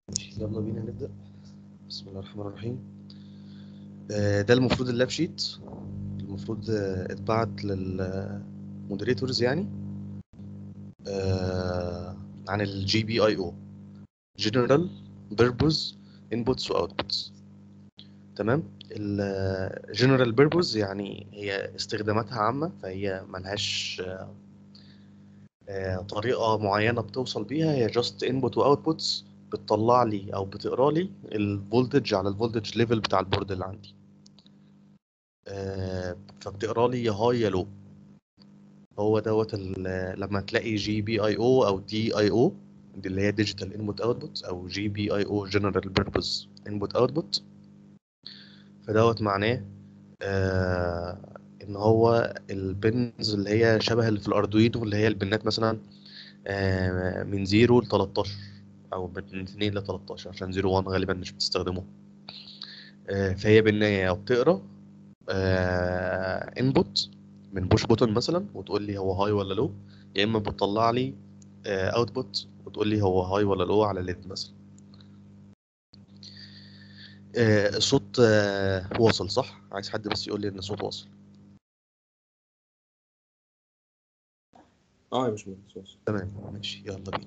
ماشي يلا بينا نبدأ بسم الله الرحمن الرحيم آه، ده المفروض اللاب شيت المفروض آه، اتبعت للمودريتورز يعني آه، عن الجي بي اي او جنرال بيربوز انبوتس واوتبوتس تمام الجنرال بيربوز يعني هي استخداماتها عامة فهي ملهاش آه، آه، طريقة معينة بتوصل بيها هي جاست انبوت واوتبوتس بتطلع لي او بتقرا لي الفولتج على الفولتج ليفل بتاع البورد اللي عندي آه، فبتقرا لي يا هاي يا لو هو دوت ال- لما تلاقي جي بي اي او او دي اي او دي اللي هي ديجيتال انبوت اوتبوت او جي بي اي او جنرال بيربوز انبوت اوتبوت فدوت معناه آه ان هو البنز اللي هي شبه اللي في الاردوينو اللي هي البنات مثلا آه من 0 ل 13 او من 2 ل 13 عشان 0 1 غالبا مش بتستخدمه آه فهي بنايه او بتقرا انبوت من بوش بوتون مثلا وتقول لي هو هاي ولا لو يا اما بتطلع لي اوتبوت وتقول لي هو هاي ولا لو على ليد مثلا آه، الصوت آه، واصل صح عايز حد بس يقول لي ان الصوت واصل اه يا باشمهندس واصل. تمام ماشي يلا بينا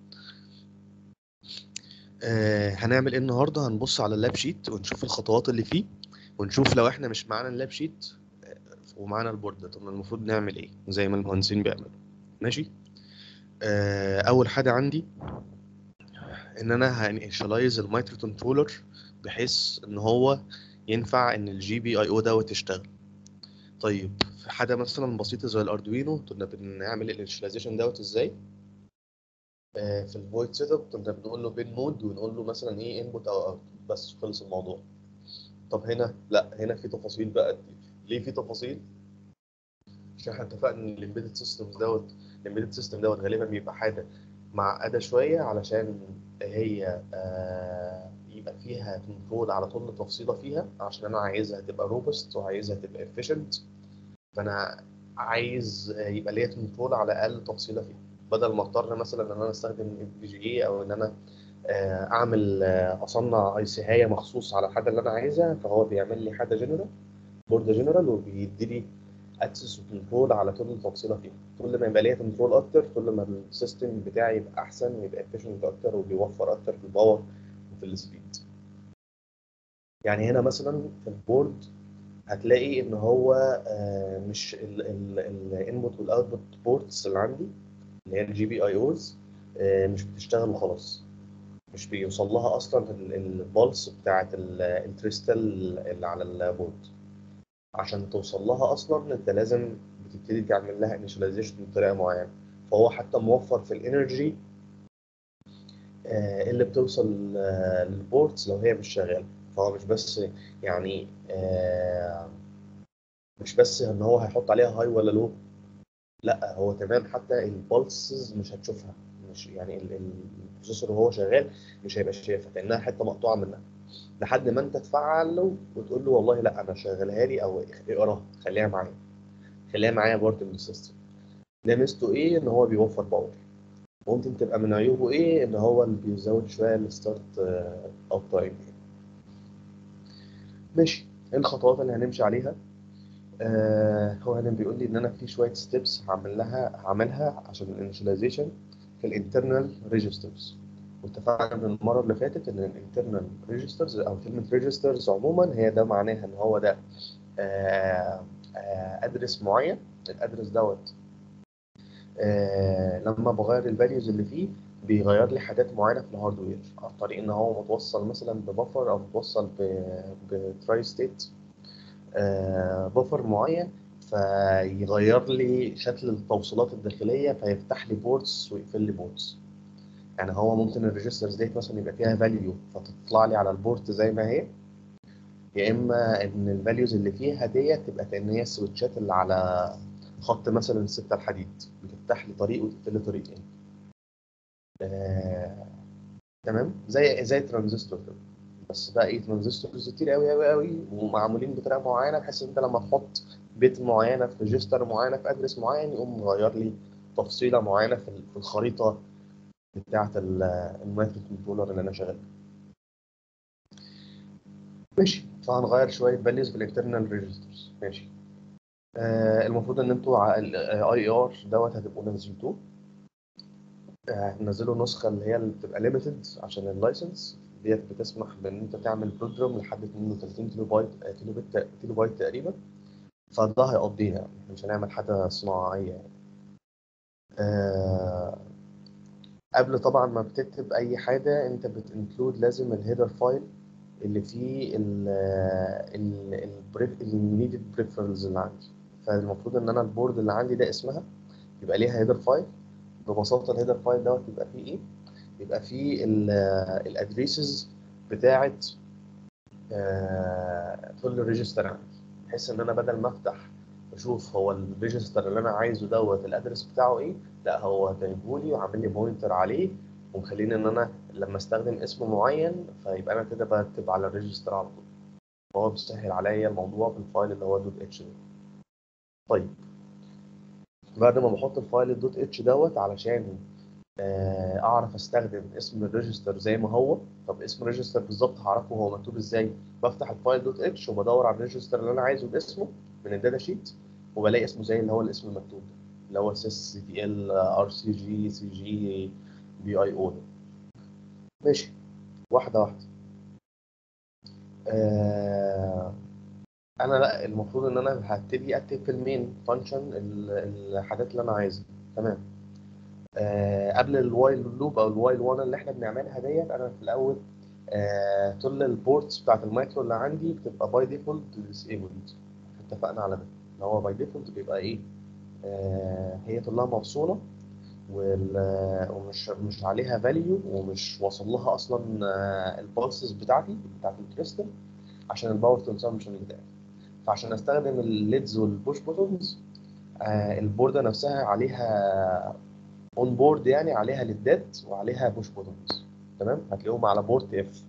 آه هنعمل ايه النهارده هنبص على اللاب شيت ونشوف الخطوات اللي فيه ونشوف لو احنا مش معانا اللاب شيت آه، ومعانا البورد طب المفروض نعمل ايه زي ما المهندسين بيعملوا ماشي آه اول حاجه عندي ان انا هانيشالايز المايكرو كنترولر بحيث ان هو ينفع ان الجي بي اي او دوت يشتغل طيب في حاجه مثلا بسيطه زي الاردوينو كنا بنعمل الانيشاليزيشن دوت ازاي آه، في الفويد سيت اب كنا بنقول له بين مود ونقول له مثلا ايه انبوت او اوت بس خلص الموضوع طب هنا لا هنا في تفاصيل بقى كتير ليه في تفاصيل عشان احنا اتفقنا ان الامبيدد سيستمز دوت الامبيدد سيستم دوت غالبا بيبقى حاجه معقده شويه علشان هي آه، يبقى فيها كنترول على كل تفصيله فيها عشان انا عايزها تبقى روبست وعايزها تبقى efficient فانا عايز آه، يبقى ليا كنترول على اقل تفصيله فيها بدل ما اضطر مثلا ان انا استخدم في جي اي او ان انا آه، اعمل آه، اصنع اي سي هايه مخصوص على الحاجه اللي انا عايزها فهو بيعمل لي حاجه جنرال بورد جنرال وبيدي لي اكسس وكنترول على كل تفصيله فيها كل ما يبقى ليا كنترول اكتر كل ما السيستم بتاعي يبقى احسن ويبقى efficient اكتر وبيوفر اكتر في الباور وفي السبيد يعني هنا مثلا في البورد هتلاقي ان هو آه، مش الانبوت والاوتبوت بورتس اللي عندي اللي هي الجي بي اي اوز مش بتشتغل وخلاص مش بيوصل لها اصلا البلس بتاعت ال- الكريستال اللي على البورد عشان توصل لها اصلا انت لازم بتبتدي تعمل لها انيشاليزيشن بطريقه معينه فهو حتى موفر في الانرجي آه، اللي بتوصل آه، للبورتس لو هي مش شغاله فهو مش بس يعني آه، مش بس ان هو هيحط عليها هاي ولا لو لا هو كمان حتى البلسز مش هتشوفها مش يعني ال- ال- البروسيسور وهو شغال مش هيبقى شايفها كانها حته مقطوعه منها لحد ما انت تفعل له وتقول له والله لا انا شغلها لي او اقراها خليها معايا خليها معايا بارت من السيستم ده ميزته ايه ان هو بيوفر باور ممكن تبقى من عيوبه ايه ان هو اللي بيزود شويه الستارت اوت تايم ماشي ايه الخطوات اللي هنمشي عليها آه هو هنا بيقول لي ان انا في شويه ستيبس هعمل لها هعملها عشان الانيشاليزيشن في الانترنال ريجسترز واتفقنا من المره اللي فاتت ان الانترنال ريجسترز او كلمه ريجسترز عموما هي ده معناها ان هو ده آه آه ادرس معين الادرس دوت آه لما بغير الفاليوز اللي فيه بيغير لي حاجات معينه في الهاردوير عن طريق ان هو متوصل مثلا ببفر او متوصل بتراي ستيت بفر معين فيغير لي شكل التوصيلات الداخليه فيفتح لي بورتس ويقفل لي بورتس يعني هو ممكن الريجسترز ديت مثلا يبقى فيها فاليو فتطلع لي على البورت زي ما هي يا اما ان الفاليوز اللي فيها ديت تبقى كان هي السويتشات اللي على خط مثلا الستة الحديد بتفتح لي طريق وتقفل لي طريق تاني آه، تمام زي زي ترانزستور كده بس بقى ايه ترانزستورز كتير قوي قوي قوي ومعمولين بطريقه معينه بحيث ان انت لما تحط بيت معينه في ريجستر معينه في ادرس معين يقوم مغير لي تفصيله معينه في ال- في الخريطه بتاعه المايكرو كنترولر اللي انا شغال بيه. ماشي فهنغير شويه فاليوز في الانترنال ريجسترز ماشي آه المفروض ان انتوا اي ار دوت هتبقوا نزلتوه آه، هتنزلوا نسخه اللي هي اللي بتبقى ليميتد عشان اللايسنس ديت بتسمح بان انت تعمل بروجرام لحد 32 كيلو بايت آه، كيلو بايت كيلو بايت تقريبا فده هيقضينا يعني مش هنعمل حاجه صناعيه يعني آه قبل طبعا ما بتكتب اي حاجه انت بتنكلود لازم الهيدر فايل اللي فيه ال ال النيدد بريفرنس اللي عندي فالمفروض ان انا البورد اللي عندي ده اسمها يبقى ليها هيدر فايل ببساطه الهيدر فايل دوت يبقى فيه ايه؟ يبقى فيه الادريسز بتاعه آه، كل ريجستر عندي بحيث ان انا بدل ما افتح اشوف هو الريجستر اللي انا عايزه دوت الادرس بتاعه ايه لا هو جايبه لي وعامل لي بوينتر عليه ومخليني ان انا لما استخدم اسم معين فيبقى انا كده بكتب على الريجستر على طول فهو بيسهل عليا الموضوع في الفايل اللي هو دوت اتش ده طيب بعد ما بحط الفايل الدوت اتش دوت علشان آه، اعرف استخدم اسم الريجستر زي ما هو طب اسم الريجستر بالظبط هعرفه هو مكتوب ازاي بفتح الفايل دوت اتش وبدور على الريجستر اللي انا عايزه باسمه من الداتا شيت وبلاقي اسمه زي اللي هو الاسم المكتوب ده اللي هو سيس سي تي ال ار سي جي سي جي بي اي او ماشي واحده واحده آه انا لا المفروض ان انا هبتدي اكتب في المين فانكشن الحاجات اللي انا عايزها تمام آه قبل الوايل لوب او الوايل 1 اللي احنا بنعملها ديت انا في الاول آه كل البورتس بتاعت المايكرو اللي عندي بتبقى باي ديفولت ديسيبلد اتفقنا على ده اللي هو باي ديفولت بيبقى ايه آه هي كلها مفصوله وال- ومش مش عليها فاليو ومش واصل لها اصلا آه البولسز بتاعتي بتاعت الكريستال عشان الباور كونسامشن بتاعي فعشان استخدم الليدز والبوش بوتونز آه البورده نفسها عليها اون بورد يعني عليها ليدات وعليها بوش بوتونز تمام هتلاقيهم على بورد اف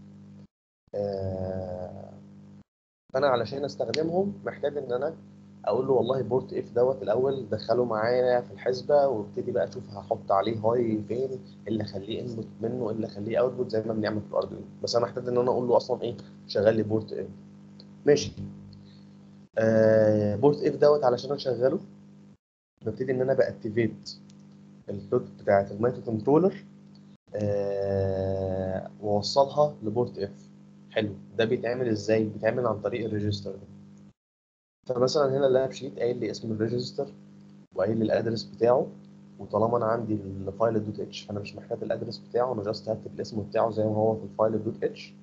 آه فانا علشان استخدمهم محتاج ان انا اقول له والله بورت اف دوت الاول دخله معايا في الحسبه وابتدي بقى اشوف هحط عليه هاي فين إيه اللي اخليه انبوت منه إيه اللي اخليه اوتبوت زي ما بنعمل في الاردوينو بس انا محتاج ان انا اقول له اصلا ايه شغل لي بورت اف ماشي آه بورت اف دوت علشان اشغله ببتدي ان انا باكتيفيت السلوت بتاعت المايكرو كنترولر آه واوصلها لبورت اف حلو ده بيتعمل ازاي بيتعمل عن طريق الريجستر ده فمثلا هنا اللاب شيت قايل لي اسم الريجستر وقايل لي الادرس بتاعه وطالما انا عندي الفايل الدوت اتش فانا مش محتاج الادرس بتاعه انا جاست هكتب الاسم بتاعه زي ما هو في الفايل الدوت اتش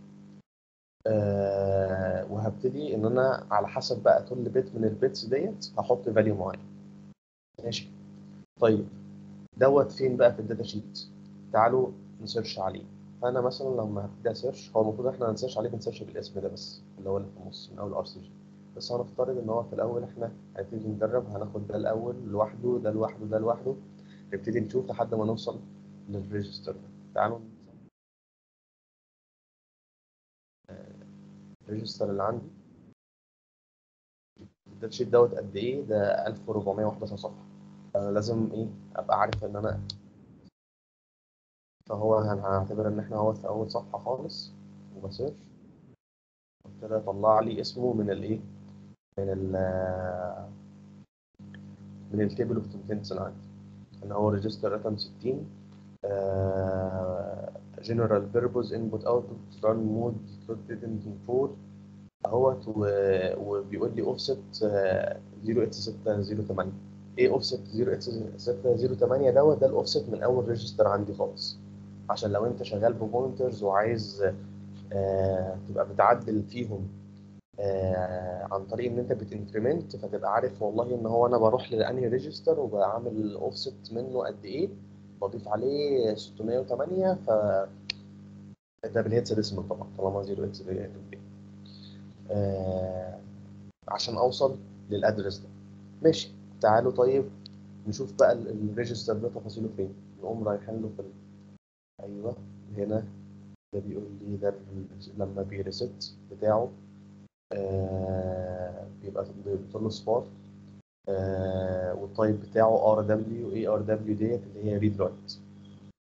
آه وهبتدي ان انا على حسب بقى كل بيت من البيتس ديت هحط فاليو معين ماشي طيب دوت فين بقى في الداتا شيت تعالوا نسيرش عليه فانا مثلا لما هبتدي اسيرش هو المفروض احنا هنسيرش عليه بنسيرش بالاسم ده بس اللي هو اللي في النص من اول ار سي جي بس هنفترض ان هو في الاول احنا هنبتدي نجرب هناخد ده الاول لوحده ده لوحده ده لوحده نبتدي نشوف لحد ما نوصل للريجستر ده تعالوا الريجستر اللي عندي الداتا شيت دوت قد ايه ده 1411 صفحه فانا لازم ايه ابقى عارف ان انا فهو هنعتبر ان احنا هو في اول صفحه خالص وبسيرش ابتدى يطلع لي اسمه من الايه من ال من التيبل اوف كونتنتس اللي عندي ان هو ريجستر رقم 60 جنرال بيربوز انبوت اوتبوت ران مود ديدنت انفور اهوت وبيقول لي اوفست 0x608 ايه اوفست 0x608 دوت ده الاوفست من اول ريجستر عندي خالص عشان لو انت شغال ببوينترز وعايز آه تبقى بتعدل فيهم آه عن طريق ان انت بتنكريمنت فتبقى عارف والله ان هو انا بروح لانهي ريجستر وبعمل اوفست منه قد ايه بضيف عليه 608 ف ده بالهيتس ديسمال طبعا طالما 0 اكس آه عشان اوصل للادرس ده ماشي تعالوا طيب نشوف بقى الريجستر ده تفاصيله فين نقوم رايحين له في ال... ايوه هنا ده بيقول لي ده لما بيريست بتاعه آه بيبقى بيبقى له صفار آه والتايب بتاعه ار دبليو اي ار دبليو ديت اللي هي ريد رايت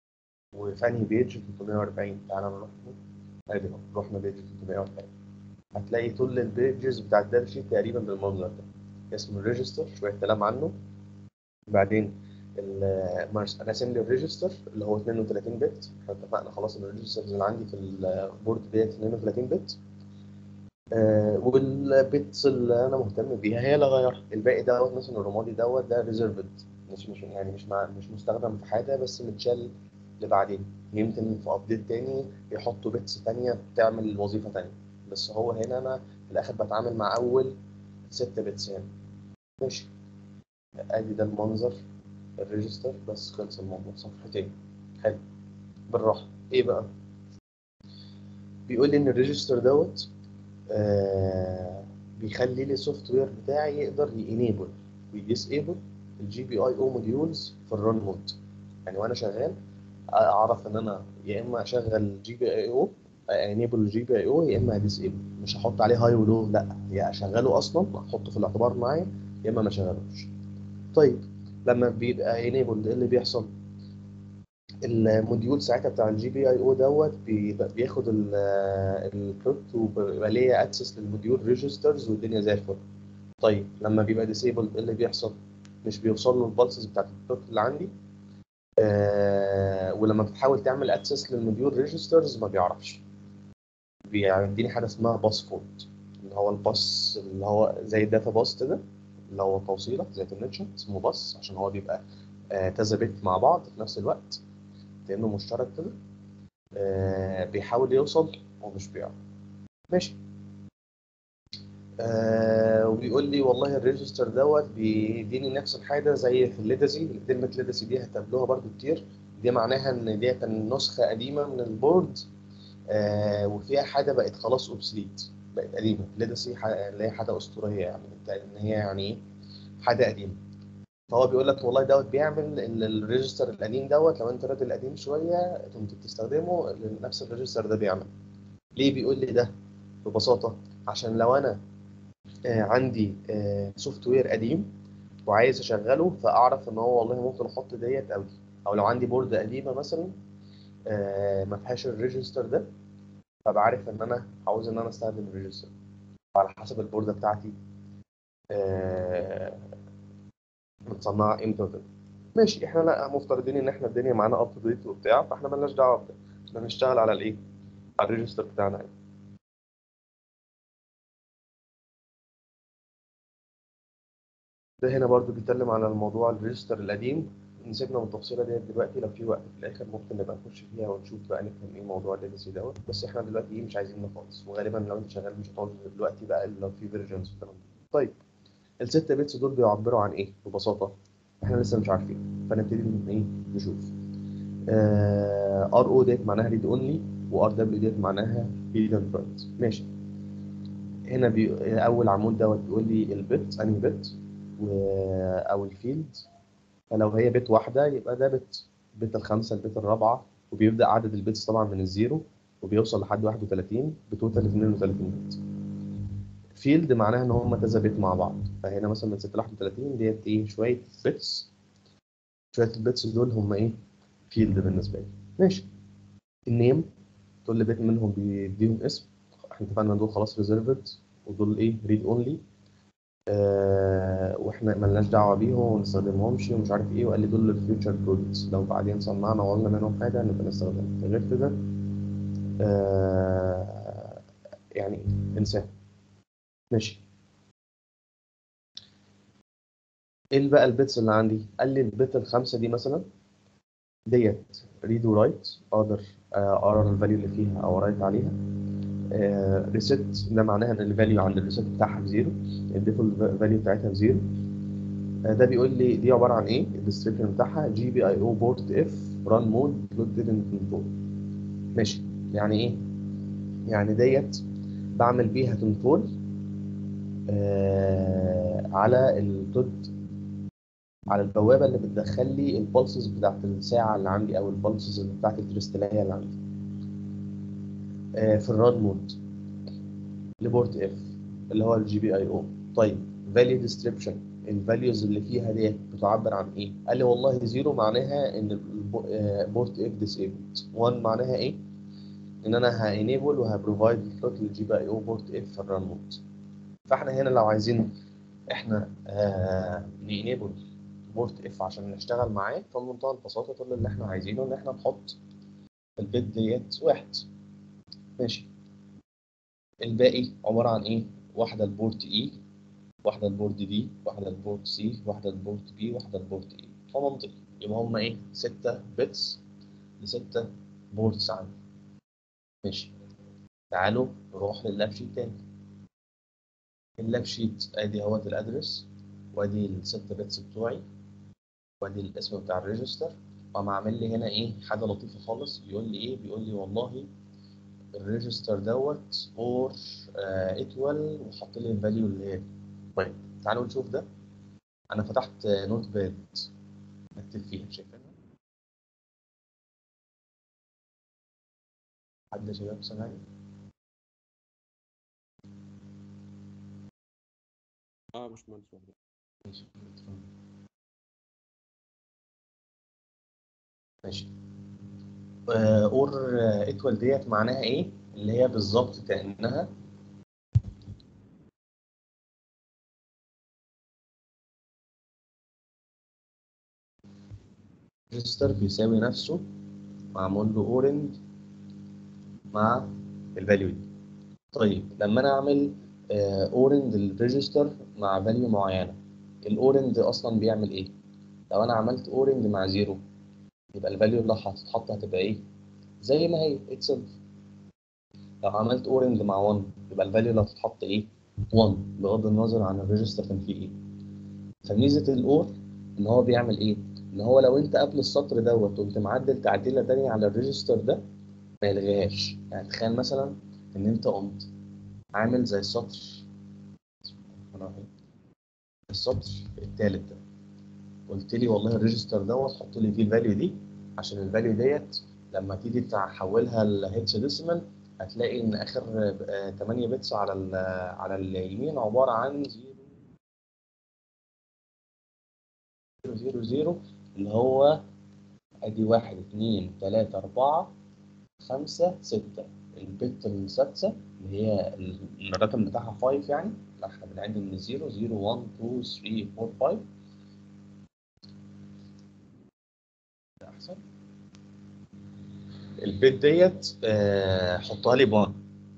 وفاني بيج 340 تعالى نروح ادي رحنا بيج 340 هتلاقي كل البيجز بتاع الداتا شيت تقريبا بالمنظر ده اسم الريجستر شويه كلام عنه بعدين ال- راسم لي الريجستر اللي هو 32 بت احنا اتفقنا خلاص ان الريجسترز اللي عندي في البورد ديت 32 بت آه والبيتس اللي انا مهتم بيها هي اللي غيرها الباقي دوت مثلا الرمادي دوت ده ريزرفد مش مش يعني مش مع مش مستخدم في حاجه بس متشال لبعدين يمكن في ابديت تاني يحطوا بيتس تانية تعمل وظيفه تانية بس هو هنا انا في الاخر بتعامل مع اول ست بيتس يعني ماشي ادي ده المنظر الريجستر بس خلص الموضوع صفحتين حلو بالراحه ايه بقى بيقول لي ان الريجستر دوت آه بيخلي لي السوفت وير بتاعي يقدر ينيبل ويديسيبل الجي بي اي او موديولز في الران مود يعني وانا شغال اعرف ان انا يا اما اشغل جي بي اي او انيبل الجي بي اي او يا اما اديسيبل مش هحط عليه هاي ولو لا يا اشغله اصلا احطه في الاعتبار معايا يا اما ما اشغلوش طيب لما بيبقى انيبل ايه اللي بيحصل الموديول ساعتها بتاع الجي بي اي او دوت بيبقى بياخد البروت وبيبقى ليا اكسس للموديول ريجسترز والدنيا زي الفل طيب لما بيبقى ديسيبل ايه اللي بيحصل مش بيوصل له البلسز بتاعت البروت اللي عندي آه ولما بتحاول تعمل اكسس للموديول ريجسترز ما بيعرفش بيديني حاجه اسمها باس فولت اللي هو الباس اللي هو زي الداتا باس كده اللي هو توصيله زي كونكشن اسمه باس عشان هو بيبقى آه كذا بيت مع بعض في نفس الوقت كانه مشترك كده آه بيحاول يوصل ومش بيعرف ماشي آه وبيقول لي والله الريجستر دوت بيديني نفس الحاجه زي في الليدسي كلمه ليدسي دي هتقابلوها برضو كتير دي معناها ان دي كان نسخه قديمه من البورد آه وفيها حاجه بقت خلاص اوبسليت بقت قديمه ليدسي اللي هي حاجه اسطوريه يعني ان هي يعني ايه حاجه قديمه فهو بيقول لك والله دوت بيعمل الريجستر القديم دوت لو انت راجل قديم شويه كنت بتستخدمه نفس الريجستر ده بيعمل ليه بيقول لي ده ببساطه عشان لو انا آه عندي آه سوفت وير قديم وعايز اشغله فاعرف ان هو والله ممكن احط ديت او دي او لو عندي بورد قديمه مثلا آه ما فيهاش الريجستر ده فبقى عارف ان انا عاوز ان انا استخدم الريجستر على حسب البورده بتاعتي متصنعه امتى وكده ماشي احنا لا مفترضين ان احنا الدنيا معانا اب تو ديت وبتاع فاحنا مالناش دعوه بده احنا هنشتغل على الايه على الريجستر بتاعنا يعني. ده هنا برضو بيتكلم على الموضوع الريجستر القديم نسيبنا من التفصيله ديت دلوقتي لو في وقت في الاخر ممكن نبقى نخش فيها ونشوف بقى نفهم ايه موضوع الليجاسي دوت بس احنا دلوقتي ايه مش عايزينه خالص وغالبا لو انت شغال مش هتقعد دلوقتي بقى الا لو في فيرجنز والكلام ده طيب الستة بيتس دول بيعبروا عن ايه ببساطة احنا لسه مش عارفين فنبتدي ايه نشوف ار او ديت معناها ريد اونلي وار دبليو ديت معناها ريد اند رايت ماشي هنا بي... اول عمود دوت بيقول لي البت انهي بت و... او الفيلد فلو هي بت واحدة يبقى ده بت بت الخامسة البت الرابعة وبيبدأ عدد البيتس طبعا من الزيرو وبيوصل لحد 31 بتوتال 32 بت فيلد معناها ان هم كذا بيت مع بعض فهنا مثلا من 6 ل 31 ديت ايه شويه بيتس شويه البيتس دول هم ايه فيلد بالنسبه لي ماشي النيم كل بيت منهم بيديهم اسم احنا اتفقنا دول خلاص ريزيرفد ودول ايه ريد اونلي آه واحنا ملناش دعوه بيهم وما نستخدمهمش ومش عارف ايه وقال لي دول الفيوتشر برودكتس لو بعدين صنعنا وقلنا منهم حاجه نبقى نستخدمها غير كده آه يعني انساه ماشي ايه بقى البيتس اللي عندي قال لي البيت الخمسه دي مثلا ديت ريد ورايت اقدر اقرا الفاليو اللي فيها او رايت عليها ريست ده معناها ان الفاليو عند الريست بتاعها بزيرو الديفولت فاليو بتاعتها بزيرو ده بيقول لي دي عباره عن ايه الديسكربشن بتاعها جي بي اي او بورت اف ران مود بلوت ديدنت كنترول ماشي يعني ايه يعني ديت بعمل بيها كنترول آه على الدود على البوابه اللي بتدخل لي البلسز بتاعت الساعه اللي عندي او البلسز بتاعت الكريستاليه اللي عندي آه في الران مود لبورت اف اللي هو الجي بي اي او طيب فاليو ديسكريبشن الفاليوز اللي فيها ديت بتعبر عن ايه؟ قال لي والله زيرو معناها ان بورت اف ديسيبلد 1 معناها ايه؟ ان انا هانيبل وهبروفايد الفلوت للجي بي اي او بورت اف في الران مود فاحنا هنا لو عايزين احنا آه نانيبل بورت اف عشان نشتغل معاه فبمنتهى البساطه كل اللي احنا عايزينه ان احنا نحط البيت ديت واحد ماشي الباقي عباره عن ايه واحده البورت اي واحده البورت دي واحده البورت سي واحده البورت بي واحده البورت اي فمنطقي يبقى هما ايه ستة بيتس لستة بورتس عندي ماشي تعالوا نروح لللاب شيت تاني اللاب شيت ادي اهوت الادرس وادي الست بيتس بتوعي وادي الاسم بتاع الريجستر وقام عامل لي هنا ايه حاجه لطيفه خالص بيقول لي ايه بيقول لي والله الريجستر دوت اور اتول وحط لي الفاليو اللي هي طيب تعالوا نشوف ده انا فتحت نوت باد اكتب فيها شايفينها حد يا شباب سامعني اه مش مهندس واحد ماشي اتفضل. ماشي اور ايكوال ديت معناها ايه اللي هي بالظبط كانها ريجستر بيساوي نفسه معمول له اورنج مع الفاليو دي طيب لما انا اعمل اورنج للريجستر مع فاليو معينه الاورنج اصلا بيعمل ايه لو انا عملت اورنج مع زيرو يبقى الفاليو اللي هتتحط هتبقى ايه زي ما هي اتسلف لو عملت اورنج مع 1 يبقى الفاليو اللي هتتحط ايه 1 بغض النظر عن الريجستر كان فيه ايه فميزه الاور ان هو بيعمل ايه ان هو لو انت قبل السطر دوت قمت معدل تعديله تانية على الريجستر ده ما يلغيهاش يعني تخيل مثلا ان انت قمت عامل زي السطر السطر التالت ده قلت لي والله الريجستر دوت حط لي فيه الفاليو دي عشان الفاليو ديت لما تيجي تحولها لهيتش ديسيمال هتلاقي ان اخر آه، 8 بتس على ال- على اليمين عباره عن 0 0 0 اللي هو ادي 1 2 3 4 5 6 البت السادسه اللي هي ال- الرقم بتاعها 5 يعني لا احنا بنعد من 0 0 1 2 3 4 5 ده احسن البيت ديت آه، حطها لي بان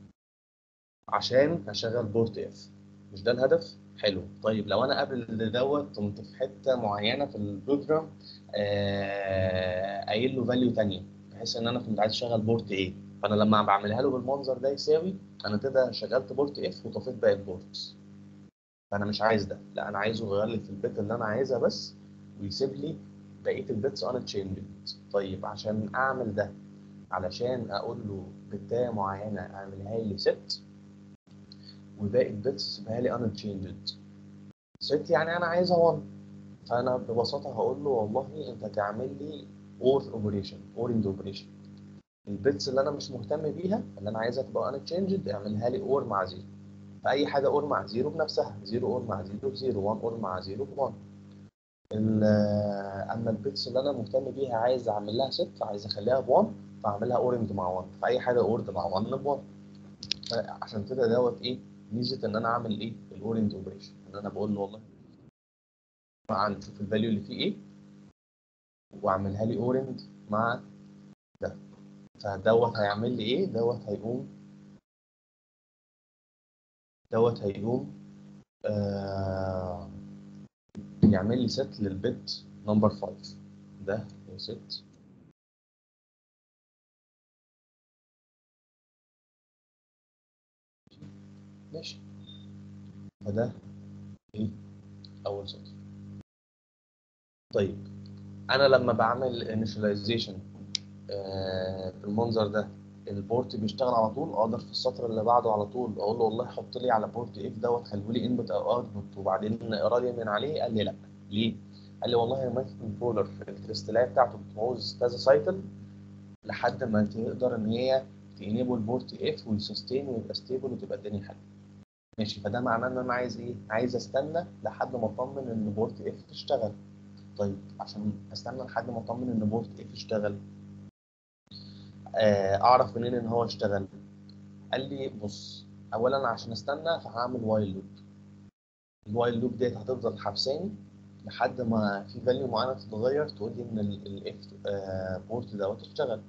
عشان هشغل بورت اف مش ده الهدف حلو طيب لو انا قبل دوت كنت في حته معينه في البروجرام آه، قايل له فاليو تانية بحيث ان انا كنت عايز اشغل بورت ايه فانا لما بعملها له بالمنظر ده يساوي انا كده شغلت بورت اف وطفيت باقي البورتس فانا مش عايز ده لا انا عايزه يغير لي في البيت اللي انا عايزها بس ويسيب لي بقيه البيتس ان تشينجد طيب عشان اعمل ده علشان اقول له بتايه معينه اعملها لي ست وباقي البيتس سيبها لي ان تشينجد ست يعني انا عايزها 1 فانا ببساطه هقول له والله انت تعمل لي اور اوبريشن اورنج اوبريشن البيتس اللي انا مش مهتم بيها اللي انا عايزها تبقى ان تشينجد اعملها لي اور مع زيرو فاي حاجه اور مع زيرو بنفسها زيرو اور مع زيرو بزيرو 1 اور مع زيرو ب 1 ال- اما البيتس اللي انا مهتم بيها عايز اعمل لها ست عايز اخليها ب 1 فاعملها اورنج مع 1 فاي حاجه اورد مع 1 ب 1 عشان كده دوت ايه ميزه ان انا اعمل ايه الاورنج اوبريشن ان انا بقول له والله مع نشوف الفاليو اللي فيه ايه واعملها لي اورنج مع ده فدوت هيعمل لي ايه دوت هيقوم دوت هيقوم آه يعمل لي ست للبت نمبر 5 ده ست ماشي فده ايه اول سطر طيب انا لما بعمل initialization آه بالمنظر ده البورت بيشتغل على طول اقدر في السطر اللي بعده على طول اقول له والله حط لي على بورت اف دوت خليه لي انبوت او اوتبوت وبعدين اقرا لي من عليه قال لي لا ليه؟ قال لي والله المايكرو كنترولر الكريستاليه بتاعته بتعوز كذا سايكل لحد ما تقدر ان هي تانيبل بورت اف ويسستين ويبقى ستيبل وتبقى الدنيا حلوه ماشي فده معناه ان انا عايز ايه؟ عايز استنى لحد ما اطمن ان بورت اف تشتغل طيب عشان استنى لحد ما اطمن ان بورت اف يشتغل آه، اعرف منين ان هو اشتغل قال لي بص اولا عشان استنى فهعمل وايل لوب الوايل لوب ديت هتفضل حبساني لحد ما في فاليو معينه تتغير تقول لي ان الاف بورت دوت اشتغل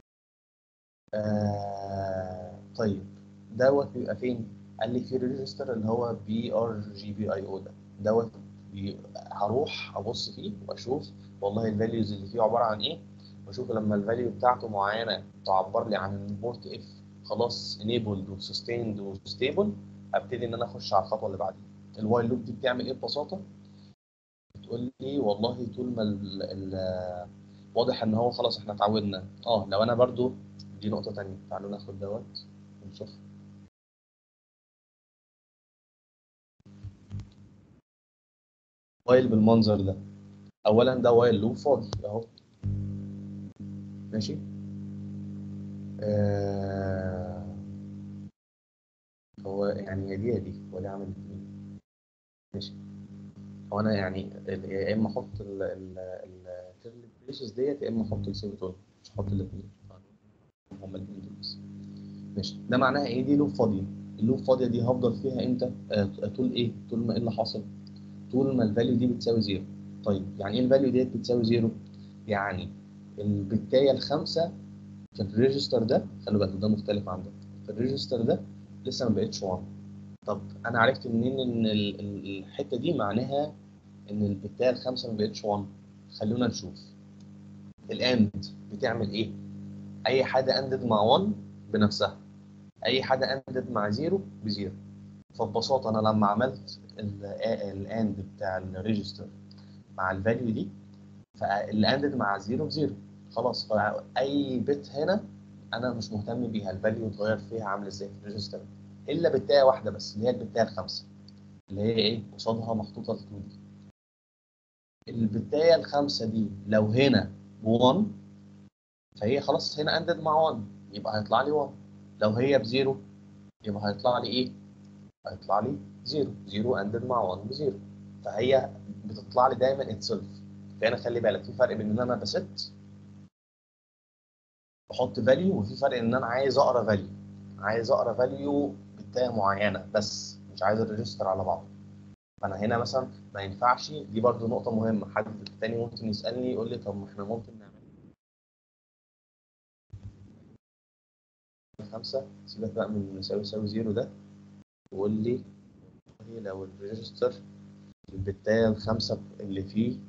آه طيب دوت بيبقى فين قال لي في ريجستر اللي هو بي ار جي بي اي او ده دوت بي- هروح ابص فيه واشوف والله الفاليوز اللي فيه عباره عن ايه واشوف لما الفاليو بتاعته معينه تعبر لي عن ان البورت اف خلاص انيبلد وسستيند وستيبل ابتدي ان انا اخش على الخطوه اللي بعديها الوايل لوب دي بتعمل ايه ببساطه بتقول لي والله طول ما ال ال واضح ان هو خلاص احنا اتعودنا اه لو انا برضو دي نقطه تانية تعالوا ناخد دوت ونشوف وايل بالمنظر ده اولا ده وايل لوب فاضي اهو ماشي آه هو يعني يا دي يا دي هو ليه عامل ايه ماشي هو انا يعني ال- يا اما احط ال ال ال البريسز ديت يا اما احط السيبتون مش هحط الاثنين هما الاثنين دول بس ماشي ده معناها ايه دي لوب فاضيه اللوب فاضيه دي هفضل فيها امتى آه طول ايه طول ما ايه اللي حاصل طول ما الفاليو دي بتساوي زيرو طيب يعني ايه الفاليو ديت بتساوي زيرو يعني البتايه الخامسه في الريجستر ده خلي بالك ده مختلف عن ده في الريجستر ده لسه ما بقتش 1 طب انا عرفت منين ان ال- ال- الحته دي معناها ان البتايه الخامسه ما بقتش 1 خلونا نشوف الاند بتعمل ايه اي حاجه اندد مع 1 بنفسها اي حاجه اندد مع 0 بزيرو فببساطه انا لما عملت الاند بتاع الريجستر مع الفاليو دي فالاندد مع 0 بزيرو خلاص فاي بت هنا انا مش مهتم بيها الفاليو اتغير فيها عامل ازاي في الريجستر الا بتايه واحده بس اللي هي البتايه الخامسه اللي هي ايه قصادها محطوطه ال 2 دي البتايه الخامسه دي لو هنا ب 1 فهي خلاص هنا اندد مع 1 يبقى هيطلع لي 1 لو هي بزيرو يبقى هيطلع لي ايه؟ هيطلع لي زيرو زيرو اندد مع 1 بزيرو فهي بتطلع لي دايما اتسلف فهنا خلي بالك في فرق بين ان انا بست بحط فاليو وفي فرق ان انا عايز اقرا فاليو عايز اقرا فاليو بتايه معينه بس مش عايز الريجستر على بعضه فانا هنا مثلا ما ينفعش دي برضو نقطه مهمه حد تاني ممكن يسالني يقول لي طب ما احنا ممكن نعمل خمسة سيبك بقى من يساوي يساوي زيرو ده وقول لي والله لو الريجستر البتاية الخمسة اللي فيه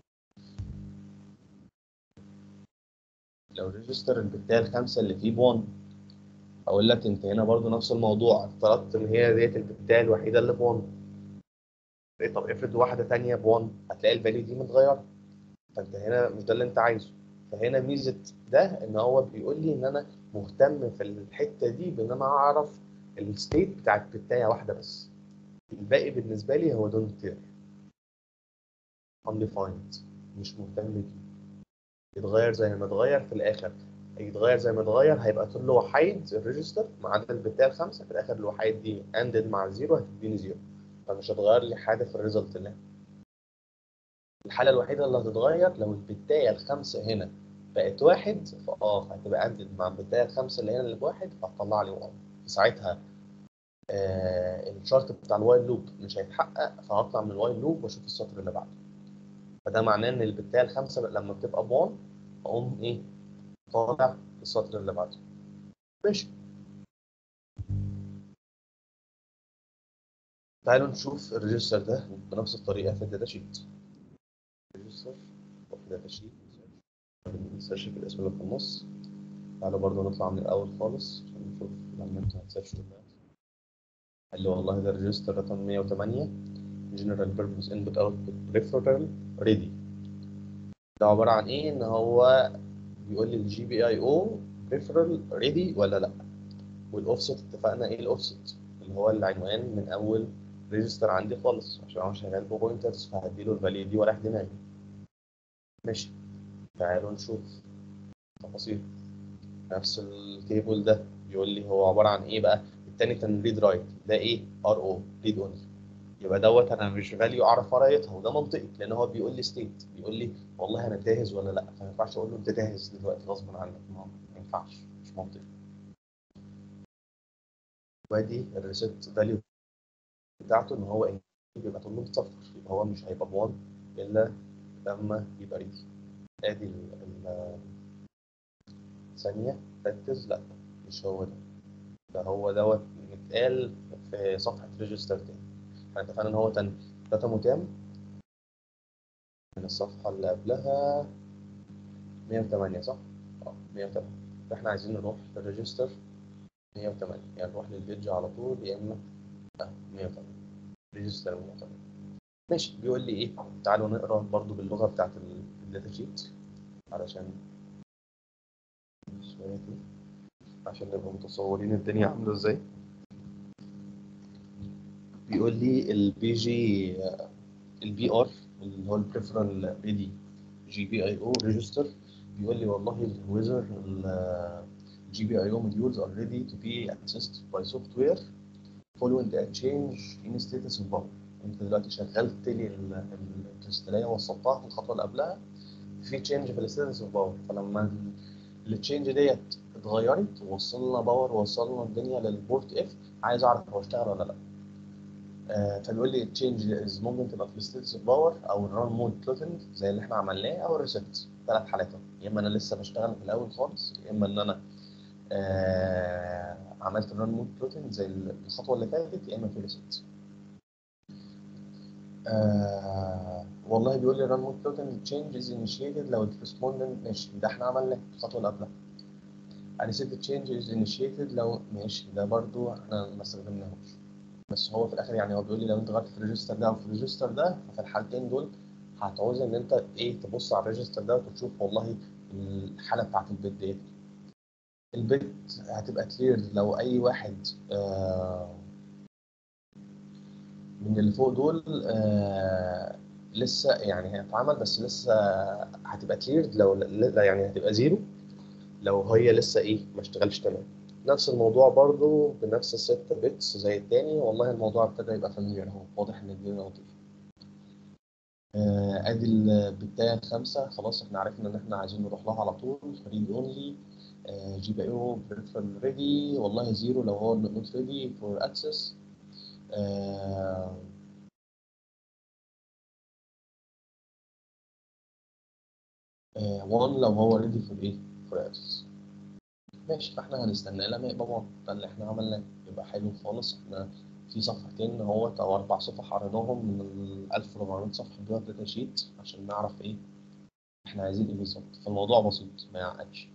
لو الريجستر البتاية الخمسة اللي فيه بون أقول لك أنت هنا برضو نفس الموضوع افترضت إن هي ديت البتاية الوحيدة اللي بون إيه طب افرض واحدة تانية بون هتلاقي الفاليو دي متغيرة فأنت هنا مش ده اللي أنت عايزه فهنا ميزة ده إن هو بيقول لي إن أنا مهتم في الحتة دي بإن أنا أعرف الستيت بتاعت بتاية واحدة بس الباقي بالنسبة لي هو دونت كير undefined مش مهتم بيه يتغير زي ما اتغير في الآخر يتغير زي ما اتغير هيبقى طول له وحيد الريجستر ما عدا البتاية الخامسة في الآخر الوحيد دي اندد مع زيرو هتديني زيرو فمش هتغير لي حاجة في الريزلت اللي هنا. الحالة الوحيدة اللي هتتغير لو البتاية الخامسة هنا بقت واحد فاه هتبقى اندد مع البتاية الخامسة اللي هنا اللي بواحد فهتطلع لي واحد ساعتها آه الشرط بتاع الوايل لوب مش هيتحقق فهطلع من الوايل لوب واشوف السطر اللي بعده فده معناه ان البتاية الخامسة لما بتبقى بون اقوم ايه طالع السطر اللي بعده ماشي تعالوا نشوف الريجستر ده بنفس الطريقة في الداتا شيت ريجستر داتا شيت نسيرش في الاسم اللي في النص تعالوا برضه نطلع من الأول خالص عشان نشوف لما انتوا هتسيرشوا قال لي والله ده الريجستر رقم 108 General Purpose Input Output Peripheral Ready ده عبارة عن إيه؟ إن هو بيقول لي الجي بي اي او Peripheral Ready ولا لأ والأوفست اتفقنا إيه الأوفست اللي هو العنوان من أول ريجستر عندي خالص عشان هو شغال بوينترز فهديله الفاليو دي ورايح دماغي ماشي تعالوا نشوف تفاصيل نفس التيبل ده بيقول لي هو عبارة عن إيه بقى التاني كان ريد رايت ده إيه ار او ريد اونلي يبقى دوت انا مش فاليو اعرف ارايتها وده منطقي لان هو بيقول لي ستيت بيقول لي والله انا جاهز ولا لا فما ينفعش اقول له انت جاهز دلوقتي غصب عنك ما ما ينفعش مش منطقي وادي الريسيت فاليو بتاعته ان هو ايه بيبقى 800 صفر يبقى هو مش هيبقى ب1 الا لما يبقى ريدي ادي ال ال- ثانية ركز لا مش هو ده ده هو دوت متقال في صفحة ريجستر تاني احنا اتفقنا ان هو تن رقمه كام؟ من الصفحة اللي قبلها 108 صح؟ اه 108 فاحنا عايزين نروح للريجستر 108 يعني نروح للبيج على طول يا اما اه 108 ريجستر 108 ماشي بيقول لي ايه؟ تعالوا نقرا برضو باللغة بتاعت الداتا شيت علشان شوية كده عشان نبقى متصورين الدنيا عاملة ازاي بيقول لي البي جي البي ار اللي هو البريفرال ريدي جي بي اي او ريجستر بيقول لي والله whether الجي بي اي او modules are ready to be accessed by software following a change in status of power انت دلوقتي شغلت لي ال- الكريستاليه وصلتها في الخطوه اللي قبلها في تشينج في الستاتس اوف باور فلما التشينج ديت اتغيرت ووصلنا باور ووصلنا الدنيا للبورت اف عايز اعرف هو اشتغل ولا لا آه، فبيقول لي التشينج ممكن تبقى في الستيتس اوف باور او الران مود بلوتنج زي اللي احنا عملناه او الريسيت ثلاث حالات أهو. يا اما انا لسه بشتغل في الاول خالص يا اما ان انا آه عملت الران مود بلوتنج زي الخطوه اللي فاتت يا اما في ريسيت آه والله بيقول لي ران مود بلوتنج تشينج از انيشيتد لو الريسبوندنت ماشي ده احنا عملناه الخطوه اللي قبلها ريسيت تشينج از انيشيتد لو ماشي ده برضو احنا ما استخدمناهوش بس هو في الاخر يعني هو بيقول لي لو انت غيرت في الريجستر ده او في الريجستر ده ففي الحالتين دول هتعوز ان انت ايه تبص على الريجستر ده وتشوف والله الحاله بتاعت البيت ديت البيت هتبقى كلير لو اي واحد آه من اللي فوق دول آه لسه يعني هيتعمل بس لسه هتبقى كلير لو لا يعني هتبقى زيرو لو هي لسه ايه ما اشتغلش تمام نفس الموضوع برضو بنفس الست بيتس زي التاني والله الموضوع ابتدى يبقى فاميليار اهو واضح ان الدنيا لطيفه آه، ادي البدايه الخامسه خلاص احنا عرفنا ان احنا عايزين نروح لها على طول ريد اونلي جي بي او بريفرال ريدي والله زيرو لو هو نوت ريدي فور اكسس 1 لو هو ريدي فور ايه فور اكسس ماشي فاحنا هنستناه لما يبقى 1 ده اللي احنا عملناه يبقى حلو خالص احنا في صفحتين اهوت او اربع صفح قريناهم من ال 1400 صفحه بتوع الداتا شيت عشان نعرف ايه احنا عايزين ايه بالظبط فالموضوع بسيط ما يعقدش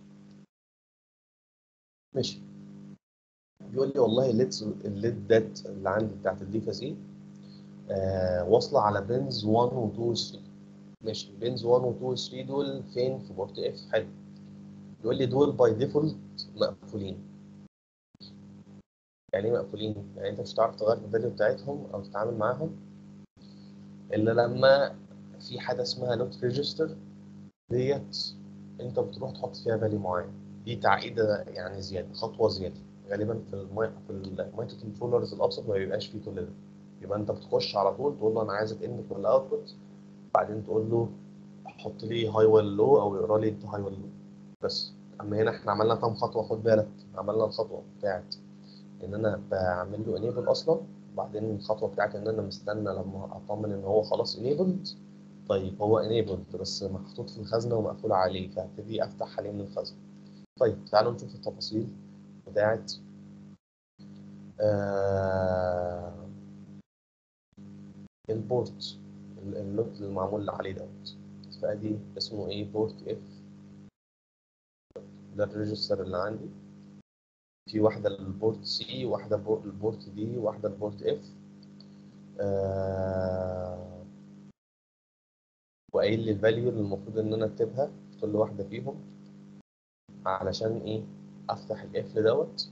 ماشي بيقول لي والله الليدز الليد دات اللي عندي بتاعت الديفاز ايه آه واصله على بنز 1 و 2 و 3 ماشي بنز 1 و 2 و 3 دول فين في بورت اف حلو يقول لي دول باي ديفولت مقفولين يعني ايه مقفولين؟ يعني انت مش هتعرف تغير الفاليو بتاعتهم او تتعامل معاهم الا لما في حاجه اسمها نوت ريجستر ديت انت بتروح تحط فيها فاليو معين دي تعقيده يعني زياده خطوه زياده غالبا في الماي في المايكرو كنترولرز الابسط ما بيبقاش فيه كل ده يبقى انت بتخش على طول تقول له انا عايزك انبوت ولا اوتبوت بعدين تقول له حط لي هاي ولا لو او يقرا لي انت هاي ولا لو بس اما هنا احنا عملنا كام خطوه خد بالك عملنا الخطوه بتاعت ان انا بعمل له انيبل اصلا بعدين الخطوه بتاعت ان انا مستنى لما اطمن ان هو خلاص انيبلد طيب هو انيبلد بس محطوط في الخزنه ومقفول عليه فهبتدي افتح عليه من الخزنه طيب تعالوا نشوف التفاصيل بتاعت آه البورت ال- اللوت اللي معمول عليه دوت فادي اسمه ايه بورت اف ده الريجستر اللي عندي في واحدة للبورت سي واحدة بو- البورت دي واحدة البورت اف آه وقايل لي الفاليو اللي المفروض ان انا اكتبها في كل واحدة فيهم علشان ايه افتح الاف دوت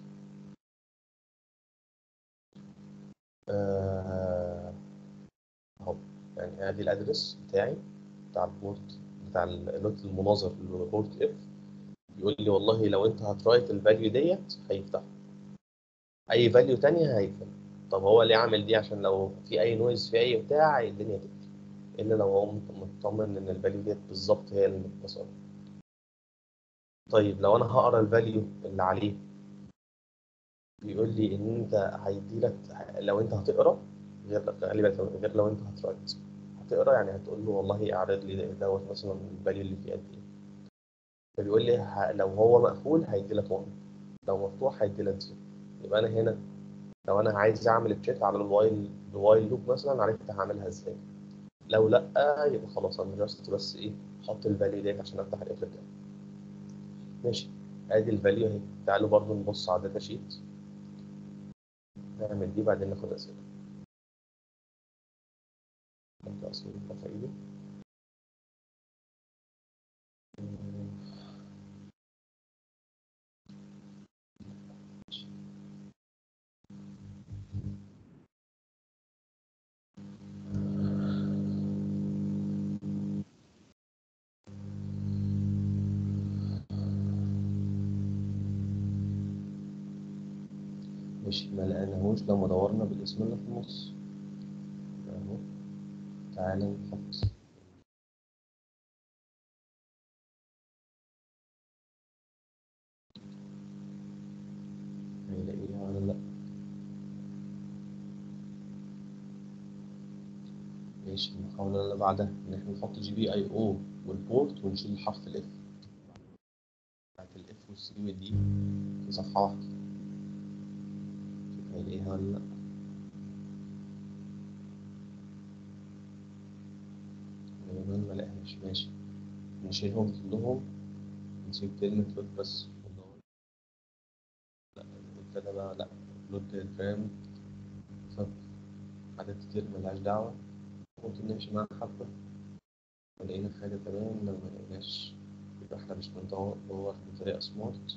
آه، اهو يعني ادي الادرس بتاعي بتاع البورت بتاع اللوت المناظر للبورت اف بيقول لي والله لو انت هترايت الفاليو ديت هيفتح اي فاليو تانية هيقفل طب هو ليه عامل دي عشان لو في اي نويز في اي بتاع الدنيا تقفل الا لو هو مطمن ان الفاليو ديت بالظبط هي اللي متصله طيب لو انا هقرا الفاليو اللي عليه بيقول لي ان انت هيديلك لو انت هتقرا غير خلي بالك غير لو انت هترايت هتقرا يعني هتقول له والله اعرض لي دوت مثلا الفاليو اللي فيه قد ايه فبيقول لي ه- لو هو مقفول هيدي لك 1 لو مفتوح هيدي لك 0 يبقى انا هنا لو انا عايز اعمل تشيك على الوايل الوايل لوب مثلا عرفت هعملها ازاي لو لا يبقى خلاص انا جاست بس ايه احط الفاليو ديت عشان افتح القفل بتاعي ماشي ادي الفاليو اهي تعالوا برضو نبص على الداتا شيت نعمل دي بعدين ناخد اسئله نبدا اصلا رفع ايدي مش ما لقيناهوش لما دورنا بالاسم اللي في النص اهو تعالى نحط هنلاقيها ولا لا ماشي المحاولة اللي بعدها إن إحنا نحط جي بي أي أو والبورت ونشيل حرف الإف بتاعت الإف والسي والدي في صفحة واحدة شوف هيلاقيها ولا لأ غالبا ملاقيهاش ماشي نشيلهم كلهم نسيب كلمة لود بس وندور. لا ابتدى بقى لأ لود الفريم طب حاجات كتير ملهاش دعوة ممكن نمشي معاها حبة لو لقينا حاجة تمام لو ملقيناش يبقى احنا مش بندور ندور بطريقة سمارت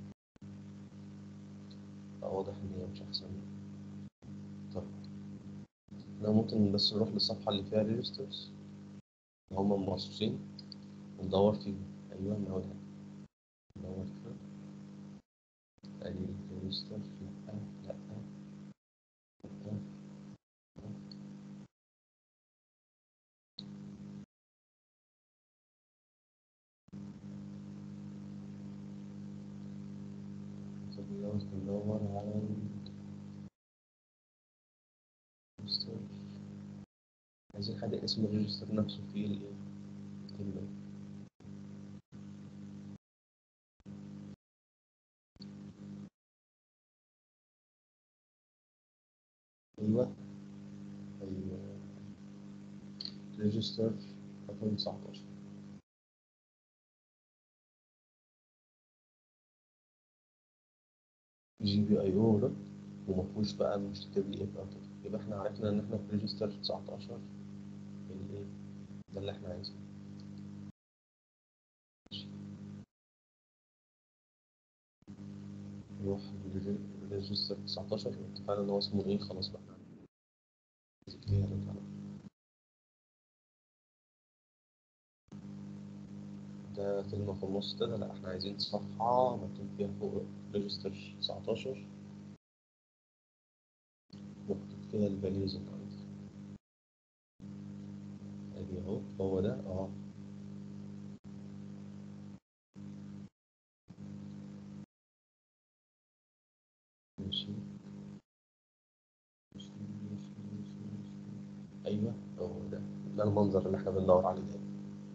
واضح إن هي مش أحسن طب احنا ممكن بس نروح للصفحة اللي فيها ريجسترز هما مرصوصين وندور فيهم أيوة من أول حاجة ندور كده أدي الريجستر لأ لأ لأ طب دوت ندور على الريجستر عايزين حاجة اسم الريجستر نفسه فيه الإيه الكلمة أيوة أيوة ريجستر رقم 19 جي بي اي او ده ومفهوش بقى مش كاتب لي اف او كده يبقى احنا عرفنا ان احنا في ريجستر 19 الايه ده اللي احنا عايزينه ماشي. نروح ريجستر 19 واتفقنا ان هو اسمه ايه خلاص بقى ايه هرد عليه. ده كلمة في النص كده لا احنا عايزين صفحة مكتوب فيها فوق ريجستر 19 مكتوب فيها الفاليوز اللي عندي ادي اهو هو ده اه ماشي ماشي، ماشي، ماشي، ماشي. ايوه هو ده ده المنظر اللي احنا بندور عليه ده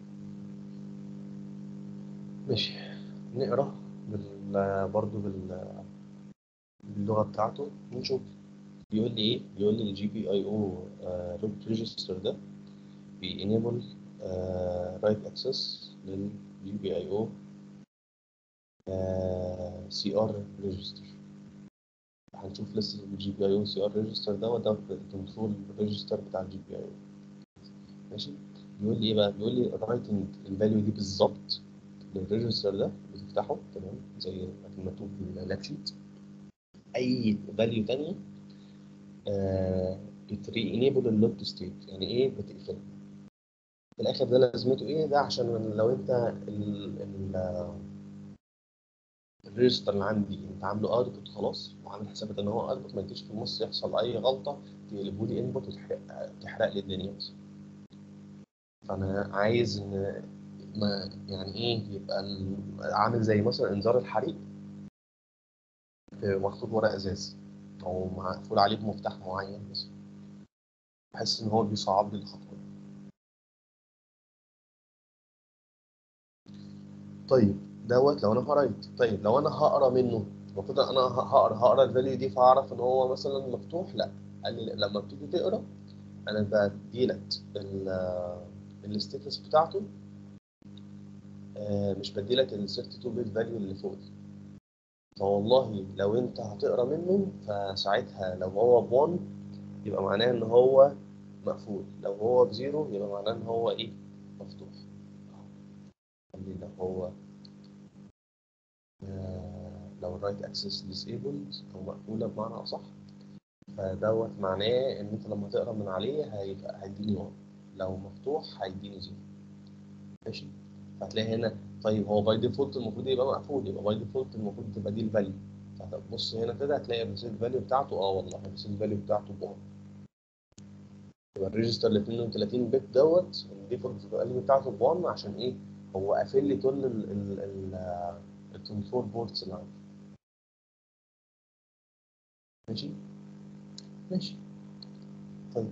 ماشي نقرا بال برضه بال باللغة بتاعته ونشوف بيقول لي ايه بيقول لي الجي بي اي او روت ريجستر ده بينيبل رايت اكسس للجي بي اي او سي ار ريجستر هنشوف لسه الجي بي اي او سي ار ريجستر ده وده الكنترول ريجستر بتاع الجي بي اي او ماشي بيقول لي ايه بقى بيقول لي رايتنج الفاليو دي بالظبط للريجستر ده بتفتحه تمام زي ما كان مكتوب في اللاب شيت اي فاليو تانية بتري انيبل اللوك ستيت يعني ايه بتقفل في الاخر ده لازمته ايه ده عشان لو انت ال ال الريجستر اللي عندي انت عامله اوتبوت خلاص وعامل حسابك ان هو اوتبوت ما يجيش في النص يحصل اي غلطه تقلبه لي انبوت وتحرق تحرق لي الدنيا مثلا فانا عايز ان ما يعني ايه يبقى ال- عامل زي مثلا انذار الحريق في محطوط ورق ازاز او مقفول عليه بمفتاح معين مثلا بحس ان هو بيصعب لي الخطوه طيب دوت لو انا قريت طيب لو انا هقرا منه المفروض انا ه- هقرا هقرا الفاليو دي فاعرف ان هو مثلا مفتوح لا قال لي لا، لما بتيجي تقرا انا بديلك الستاتس بتاعته آه، مش بديلك ال 32 بيت فاليو اللي فوق دي فوالله لو انت هتقرا منه فساعتها لو هو ب 1 يبقى معناه ان هو مقفول لو هو بزيرو يبقى معناه ان هو ايه مفتوح خلي لو هو آه، لو الرايت اكسس ديسيبلد او مقفوله بمعنى اصح فدوت معناه ان انت لما تقرا من عليه هيبقى هيديني 1 لو مفتوح هيديني زيرو ماشي فهتلاقي هنا طيب هو باي ديفولت المفروض يبقى مقفول يبقى باي ديفولت المفروض تبقى دي الفاليو فهتبص هنا كده هتلاقي الريسيت فاليو بتاعته اه والله الريسيت فاليو بتاعته ب 1 يبقى الريجستر ال 32 بت دوت الديفولت فاليو بتاعته ب 1 عشان ايه؟ هو قافل لي كل ال ال ال ال 24 بورتس اللي عندي ماشي؟ ماشي طيب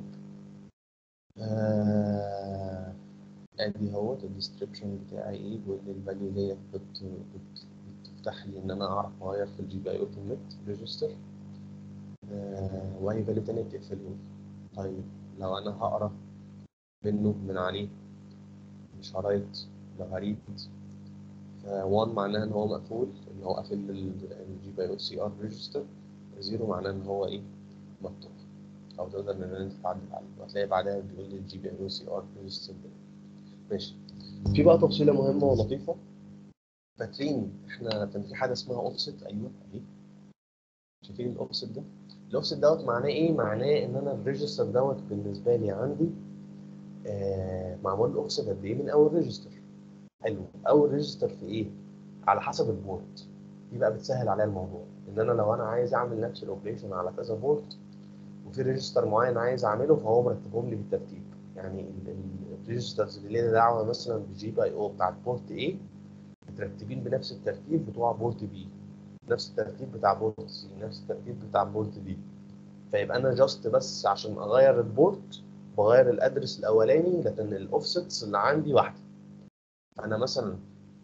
آه ادي اهوت الديسكربشن بتاعي ايه بيقول لي الفاليو ديت بت- بت- بتفتح لي ان انا اعرف اغير في الجي بي اي اوتوميت ريجستر آه وهي فاليو تانية بتقفله طيب لو انا هقرا منه من عليه مش هرايت لو هريد ف 1 معناها ان هو مقفول ان هو قافل الجي بي او سي ار ريجستر 0 معناه ان هو ايه مفتوح او تقدر ان انت تعدل عليه وهتلاقي بعدها بيقول لي الجي بي او سي ار ريجستر ماشي في بقى تفصيله مهمه ولطيفه فاكرين احنا كان في حاجه اسمها اوفست ايوه اهي شايفين الاوفست ده الاوفست دوت معناه ايه معناه ان انا الريجستر دوت بالنسبه لي عندي آه معمول له اوفست قد ايه من اول ريجستر حلو اول ريجستر في ايه على حسب البورت دي بقى بتسهل عليا الموضوع ان انا لو انا عايز اعمل نفس الاوبريشن على كذا بورت وفي ريجستر معين عايز اعمله فهو مرتبهم لي بالترتيب يعني الريجسترز اللي ليها دعوه مثلا بالجي بي اي او بتاعت بورت A مترتبين بنفس الترتيب بتوع بورت B نفس الترتيب بتاع بورت C نفس الترتيب بتاع بورت D فيبقى انا جاست بس عشان اغير البورت بغير الادرس الاولاني لكن الاوفسيتس اللي عندي واحده فانا مثلا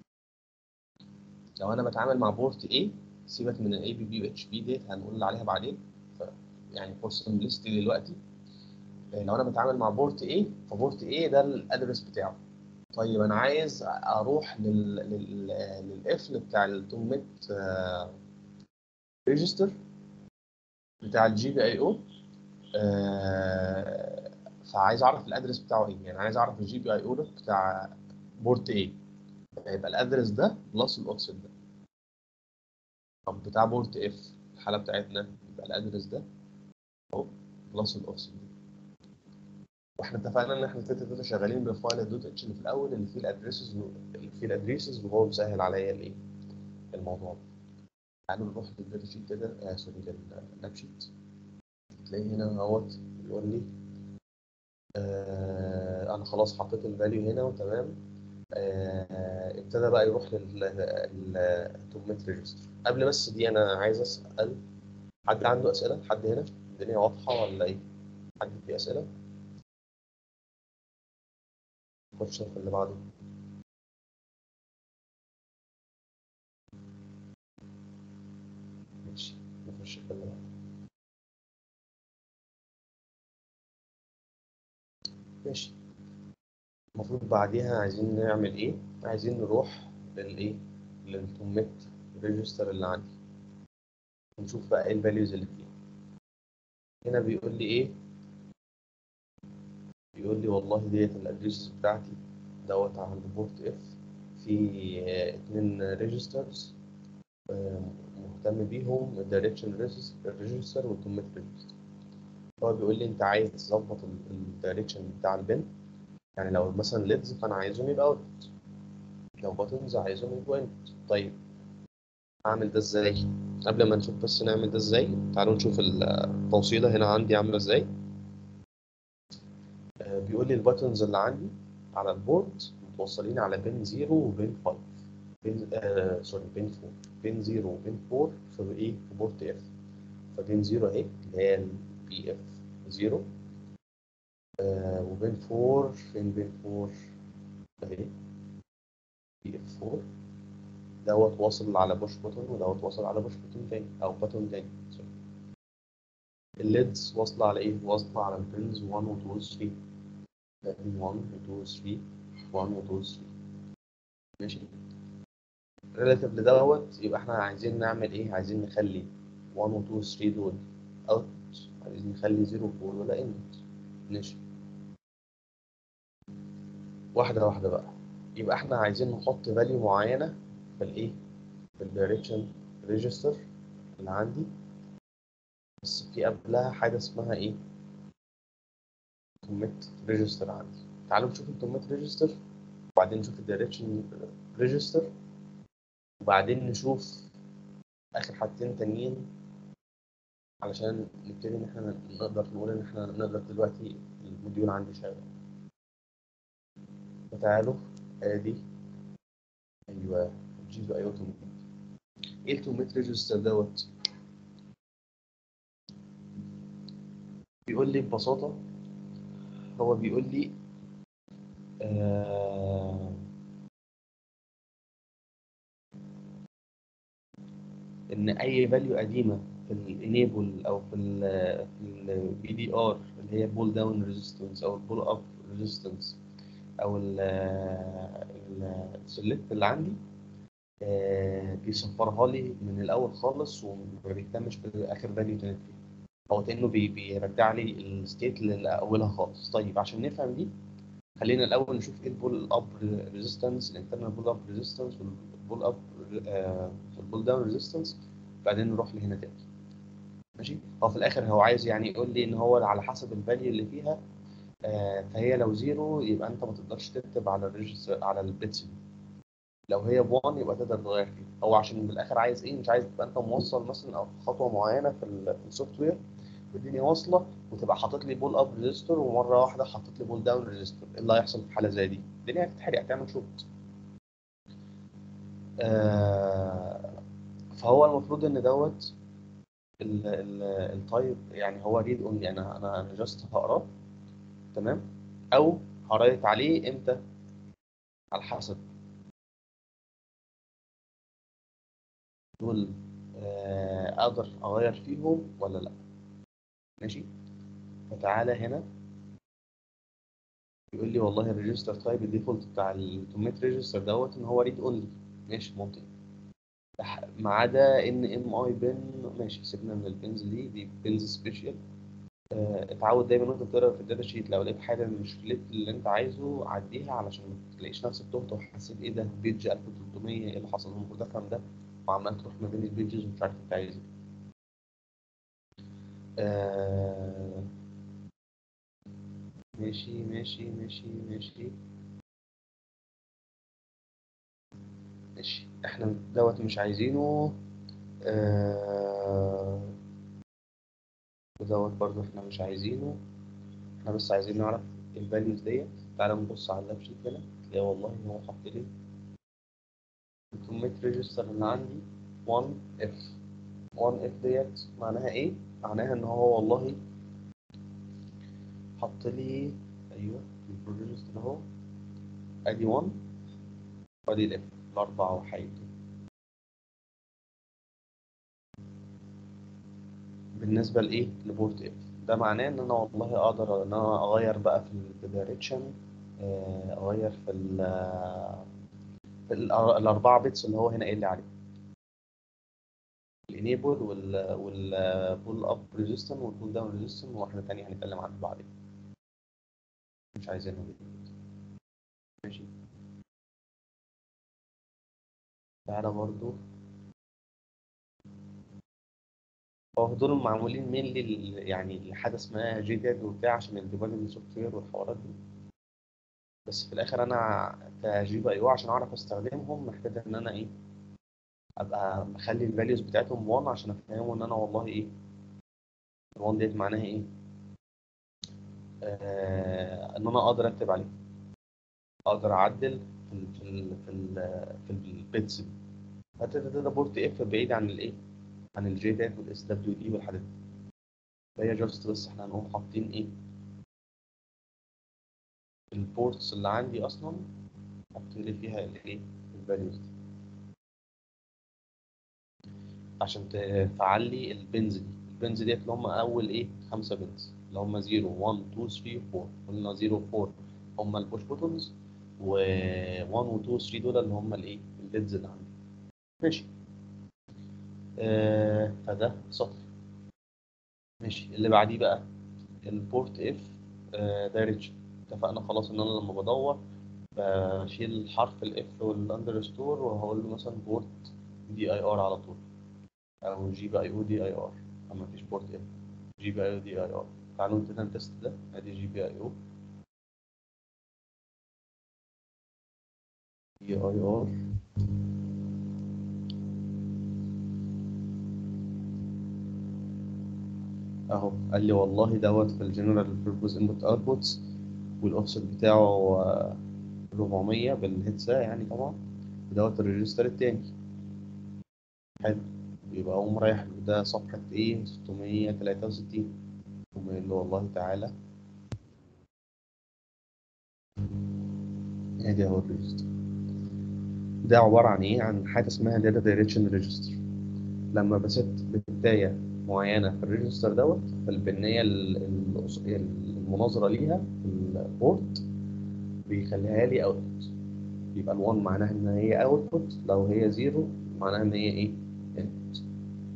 لو انا بتعامل مع بورت A سيبك من الاي بي بي واتش بي ديت هنقول عليها بعدين ف يعني فور سمبلستي دلوقتي آه، لو انا بتعامل مع بورت A فبورت A ده الادرس بتاعه طيب انا عايز اروح لل لل للقفل بتاع التوميت ريجستر بتاع الجي بي اي او فعايز اعرف الادرس بتاعه ايه يعني عايز اعرف الجي بي اي او بتاع بورت A هيبقى الادرس ده بلس الاوفست ده طب بتاع بورت اف الحاله بتاعتنا يبقى الادرس ده اهو بلس الاوفست ده واحنا اتفقنا ان احنا تلاته تلاته شغالين بالفايل الدوت اتش اللي في الاول اللي فيه الادريسز اللي فيه الادريسز وهو مسهل عليا الايه الموضوع ده تعالوا نروح للداتا شيت كده آه سوري لللاب شيت تلاقي هنا اهوت بيقول لي آه انا خلاص حطيت الفاليو هنا وتمام آه ابتدى بقى يروح للتوميت ريجستر قبل بس دي انا عايز اسال حد عنده اسئله حد هنا الدنيا واضحه ولا ايه حد فيه اسئله نخش في اللي بعده ماشي نخش في اللي بعده ماشي المفروض بعديها عايزين نعمل ايه عايزين نروح للايه للتوميت ريجستر اللي عندي ونشوف بقى ايه الفاليوز اللي فيه هنا بيقول لي ايه بيقول لي والله ديت الادريسز بتاعتي دوت عند بورت اف في آه، اتنين ريجسترز مهتم بيهم الدايركشن ريجستر والكوميت ريجستر هو بيقول لي انت عايز تظبط الدايركشن بتاع البن يعني لو مثلا ليدز فانا عايزهم يبقى اوت لو باتنز عايزهم يبقوا انت طيب اعمل ده ازاي قبل ما نشوف بس نعمل ده ازاي تعالوا نشوف التوصيله هنا عندي عامله ازاي آه، بيقول لي الباتونز اللي عندي على البورد متوصلين على بين 0 وبين 5 بين آه سوري بين 4 بين 0 وبين 4 في ايه في بورت اف فبين 0 اهي اللي هي البي اف 0 آه وبين 4 فين بين 4 اهي بي اف 4 دوت واصل على بوش بوتون ودوت واصل على بوش بوتون تاني او بوتون تاني سوري الليدز واصلة على ايه؟ واصلة على البنز 1 و 2 و 3 بن 1 و 2 و 3 1 و 2 و 3 ماشي ريلاتيف لدوت يبقى احنا عايزين نعمل ايه؟ عايزين نخلي 1 و 2 و 3 دول اوت عايزين نخلي 0 و 4 ولا انت ماشي واحدة واحدة بقى يبقى احنا عايزين نحط فاليو معينة في الايه؟ في الدايركشن ريجستر اللي عندي بس في قبلها حاجة اسمها ايه؟ كوميت ريجستر عندي تعالوا نشوف الكوميت ريجستر وبعدين نشوف الدايركشن ريجستر وبعدين نشوف اخر حاجتين تانيين علشان نبتدي ان احنا نقدر نقول ان احنا نقدر دلوقتي الموديول عندي شغال فتعالوا ادي ايوه جيزو ايوه توميت ايه التوميت ريجستر دوت بيقول لي ببساطة هو بيقول لي آه إن أي فاليو قديمة في الانيبل أو في ال في البي دي ار اللي هي بول داون ريزيستنس أو البول اب ريزيستنس أو السلكت اللي عندي آه بيصفرها لي من الأول خالص وما بيهتمش بآخر فاليو كانت فيه هو كأنه بي بيرجع لي الستيت لأولها خالص طيب عشان نفهم دي خلينا الأول نشوف ايه البول اب ريزيستنس الانترنال بول اب ريزيستنس والبول اب والبول داون ريزيستنس بعدين نروح لهنا تاني ماشي هو في الآخر هو عايز يعني يقول لي إن هو على حسب الفاليو اللي فيها آه فهي لو زيرو يبقى أنت ما تقدرش تكتب على الريجستر على البيتس دي لو هي ب 1 يبقى تقدر تغير فيها هو عشان بالاخر عايز ايه مش عايز تبقى انت موصل مثلا او خطوه معينه في السوفت وير والدنيا واصله وتبقى حاطط لي بول اب ريزيستور ومره واحده حاطط لي بول داون ريزيستور ايه اللي هيحصل في حاله زي دي الدنيا هتتحرق هتعمل شوت آه فهو المفروض ان دوت التايب يعني هو ريد اون يعني انا انا جاست هقراه تمام او هرايت عليه امتى على حسب دول آه اقدر اغير فيهم ولا لا ماشي فتعالى هنا يقول لي والله الريجستر تايب الديفولت بتاع التوميت ريجستر دوت ان هو ريد اونلي ماشي ممكن ما عدا ان ام اي بن ماشي سيبنا من البنز دي دي بنز سبيشال اه اتعود دايما وانت بتقرا في الداتا شيت لو لقيت حاجه مش في اللي انت عايزه عديها علشان ما تلاقيش نفسك تهت وحسيت ايه ده بيج 1300 ايه اللي حصل المفروض افهم ده وعمال تروح ما بين البيجز ومش عارف انت عايز ايه آه ماشي ماشي ماشي ماشي ماشي احنا دوت مش عايزينه آه ودوت برضه احنا مش عايزينه احنا بس عايزين نعرف الفاليوز ديت تعالى نبص على اللاب شيت هنا تلاقي والله ان هو حاط لي الكوميت ريجستر اللي عندي 1 اف 1 اف ديت معناها ايه؟ معناها ان هو والله حط لي ايوه البروجكت اهو ادي 1 وادي الاف الاربع وحيد بالنسبه لايه لبورت اف ده معناه ان انا والله اقدر ان انا اغير بقى في الدايركشن اغير في ال في الاربعه بيتس اللي هو هنا قايل لي عليه الانيبل وال والبول اب ريزيستن والبول داون ريزيستن وواحده ثانيه هنتكلم عنها بعدين مش عايزينها دي ماشي تعالى برضو هو دول معمولين مين يعني لحاجه اسمها جي داد وبتاع عشان الديباجنج سوفت وير والحوارات دي بس في الاخر انا كجي بي او عشان اعرف استخدمهم محتاج ان انا ايه ابقى مخلي الفاليوز بتاعتهم 1 عشان افهمه ان انا والله ايه ال 1 ديت معناها ايه آه ان انا اقدر اكتب عليه اقدر اعدل في ال في ال في ال في البيتس دي فده ده بورت اف بعيد عن الايه عن الجي دات والاس دبليو دي والحاجات دي فهي جاست بس احنا هنقوم حاطين ايه البورتس اللي عندي اصلا احط لي فيها الايه الفاليوز دي عشان تفعل لي البنز دي البنز ديت اللي هم اول ايه خمسه بنز اللي هم 0 1 2 3 4 قلنا 0 4 هم البوش بوتونز و 1 و 2 و 3 دول اللي هم الايه البنز اللي عندي ماشي آه فده سطر ماشي اللي بعديه بقى البورت اف دايركشن اتفقنا خلاص ان انا لما بدور بشيل حرف الاف والاندرستور وهقول له مثلا بورت دي اي ار على طول او جي بي اي او دي اي ار اما مفيش بورت اف جي بي اي او دي اي ار تعالوا كده نتست ده ادي جي بي اي او دي اي ار اهو قال لي والله دوت في الجنرال بيربوز انبوت اوتبوتس والاوفست بتاعه آه، 400 بالهيتسا يعني طبعا ودوت الريجستر التاني حلو يبقى اقوم رايح له ده صفحة ايه 663 قوم قايل له والله تعالى ادي اهو الريجستر ده عبارة عن ايه عن حاجة اسمها داتا دايركشن ريجستر لما بست بداية معينة في الريجستر دوت فالبنية ال- ال- المناظرة ليها في البورت بيخليها لي اوتبوت يبقى ال1 معناها ان هي اوتبوت لو هي 0 معناها ان هي ايه انبوت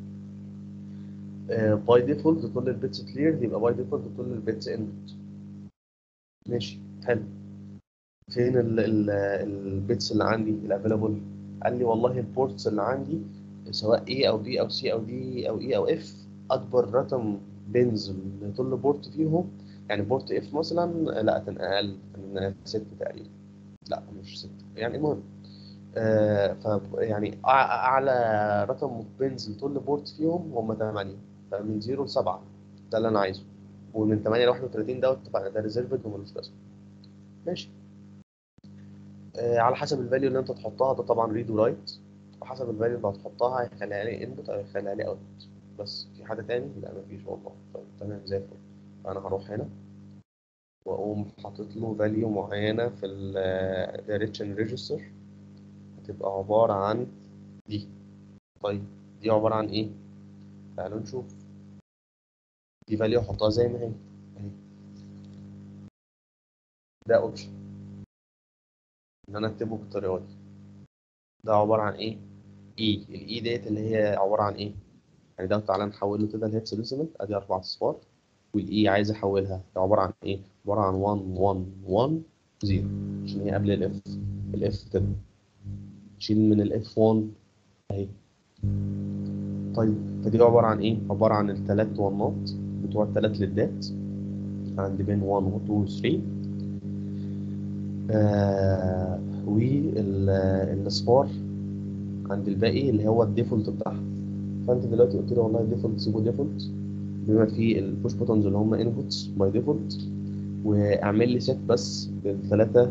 باي ديفولت كل البيتس كلير يبقى باي ديفولت كل البيتس انبوت ماشي حلو فين ال- ال- البيتس اللي عندي الافيلابل قال لي والله البورتس اللي عندي سواء A او B او C او D او E او F اكبر رقم بينز لكل بورت فيهم يعني بورت F مثلا لا كان اقل كان 6 تقريبا لا مش 6 يعني المهم آه ف يعني أع- اعلى رقم بينز لكل بورت فيهم هم 8 فمن 0 ل 7 ده اللي انا عايزه ومن 8 ل 31 دوت اتفقنا ده ريزيرفد وملوش لازمه ماشي آه على حسب الفاليو اللي انت تحطها ده طبعا ريد ورايت وحسب الفاليو اللي هتحطها هيخليها لي انبوت او هيخليها لي اوتبوت بس في حاجه تاني لا مفيش والله طيب تمام زي الفل فانا هروح هنا واقوم حاطط له فاليو معينه في الدايركشن ريجستر هتبقى عباره عن دي طيب دي عباره عن ايه تعالوا نشوف دي فاليو احطها زي ما هي اهي ده اوبشن ان انا اكتبه بالطريقه دي ده عباره عن ايه اي الاي ديت اللي هي عباره عن ايه يعني ده تعالى نحوله كده لهيكس ديسيمال ادي اربع اصفار والاي عايز احولها ده عباره عن ايه عباره عن 1 1 1 0 عشان هي قبل الاف الاف كده شيل من الاف 1 اهي طيب فدي عباره عن ايه عباره عن الثلاث ونات بتوع الثلاث ليدات عند بين 1 و 2 و 3 آه والاصفار عند الباقي اللي هو الديفولت بتاعها فانت دلوقتي قلت له والله الديفولت سيبه ديفولت بما فيه البوش بوتونز اللي هم انبوتس باي ديفولت واعمل لي سيت بس بالثلاثه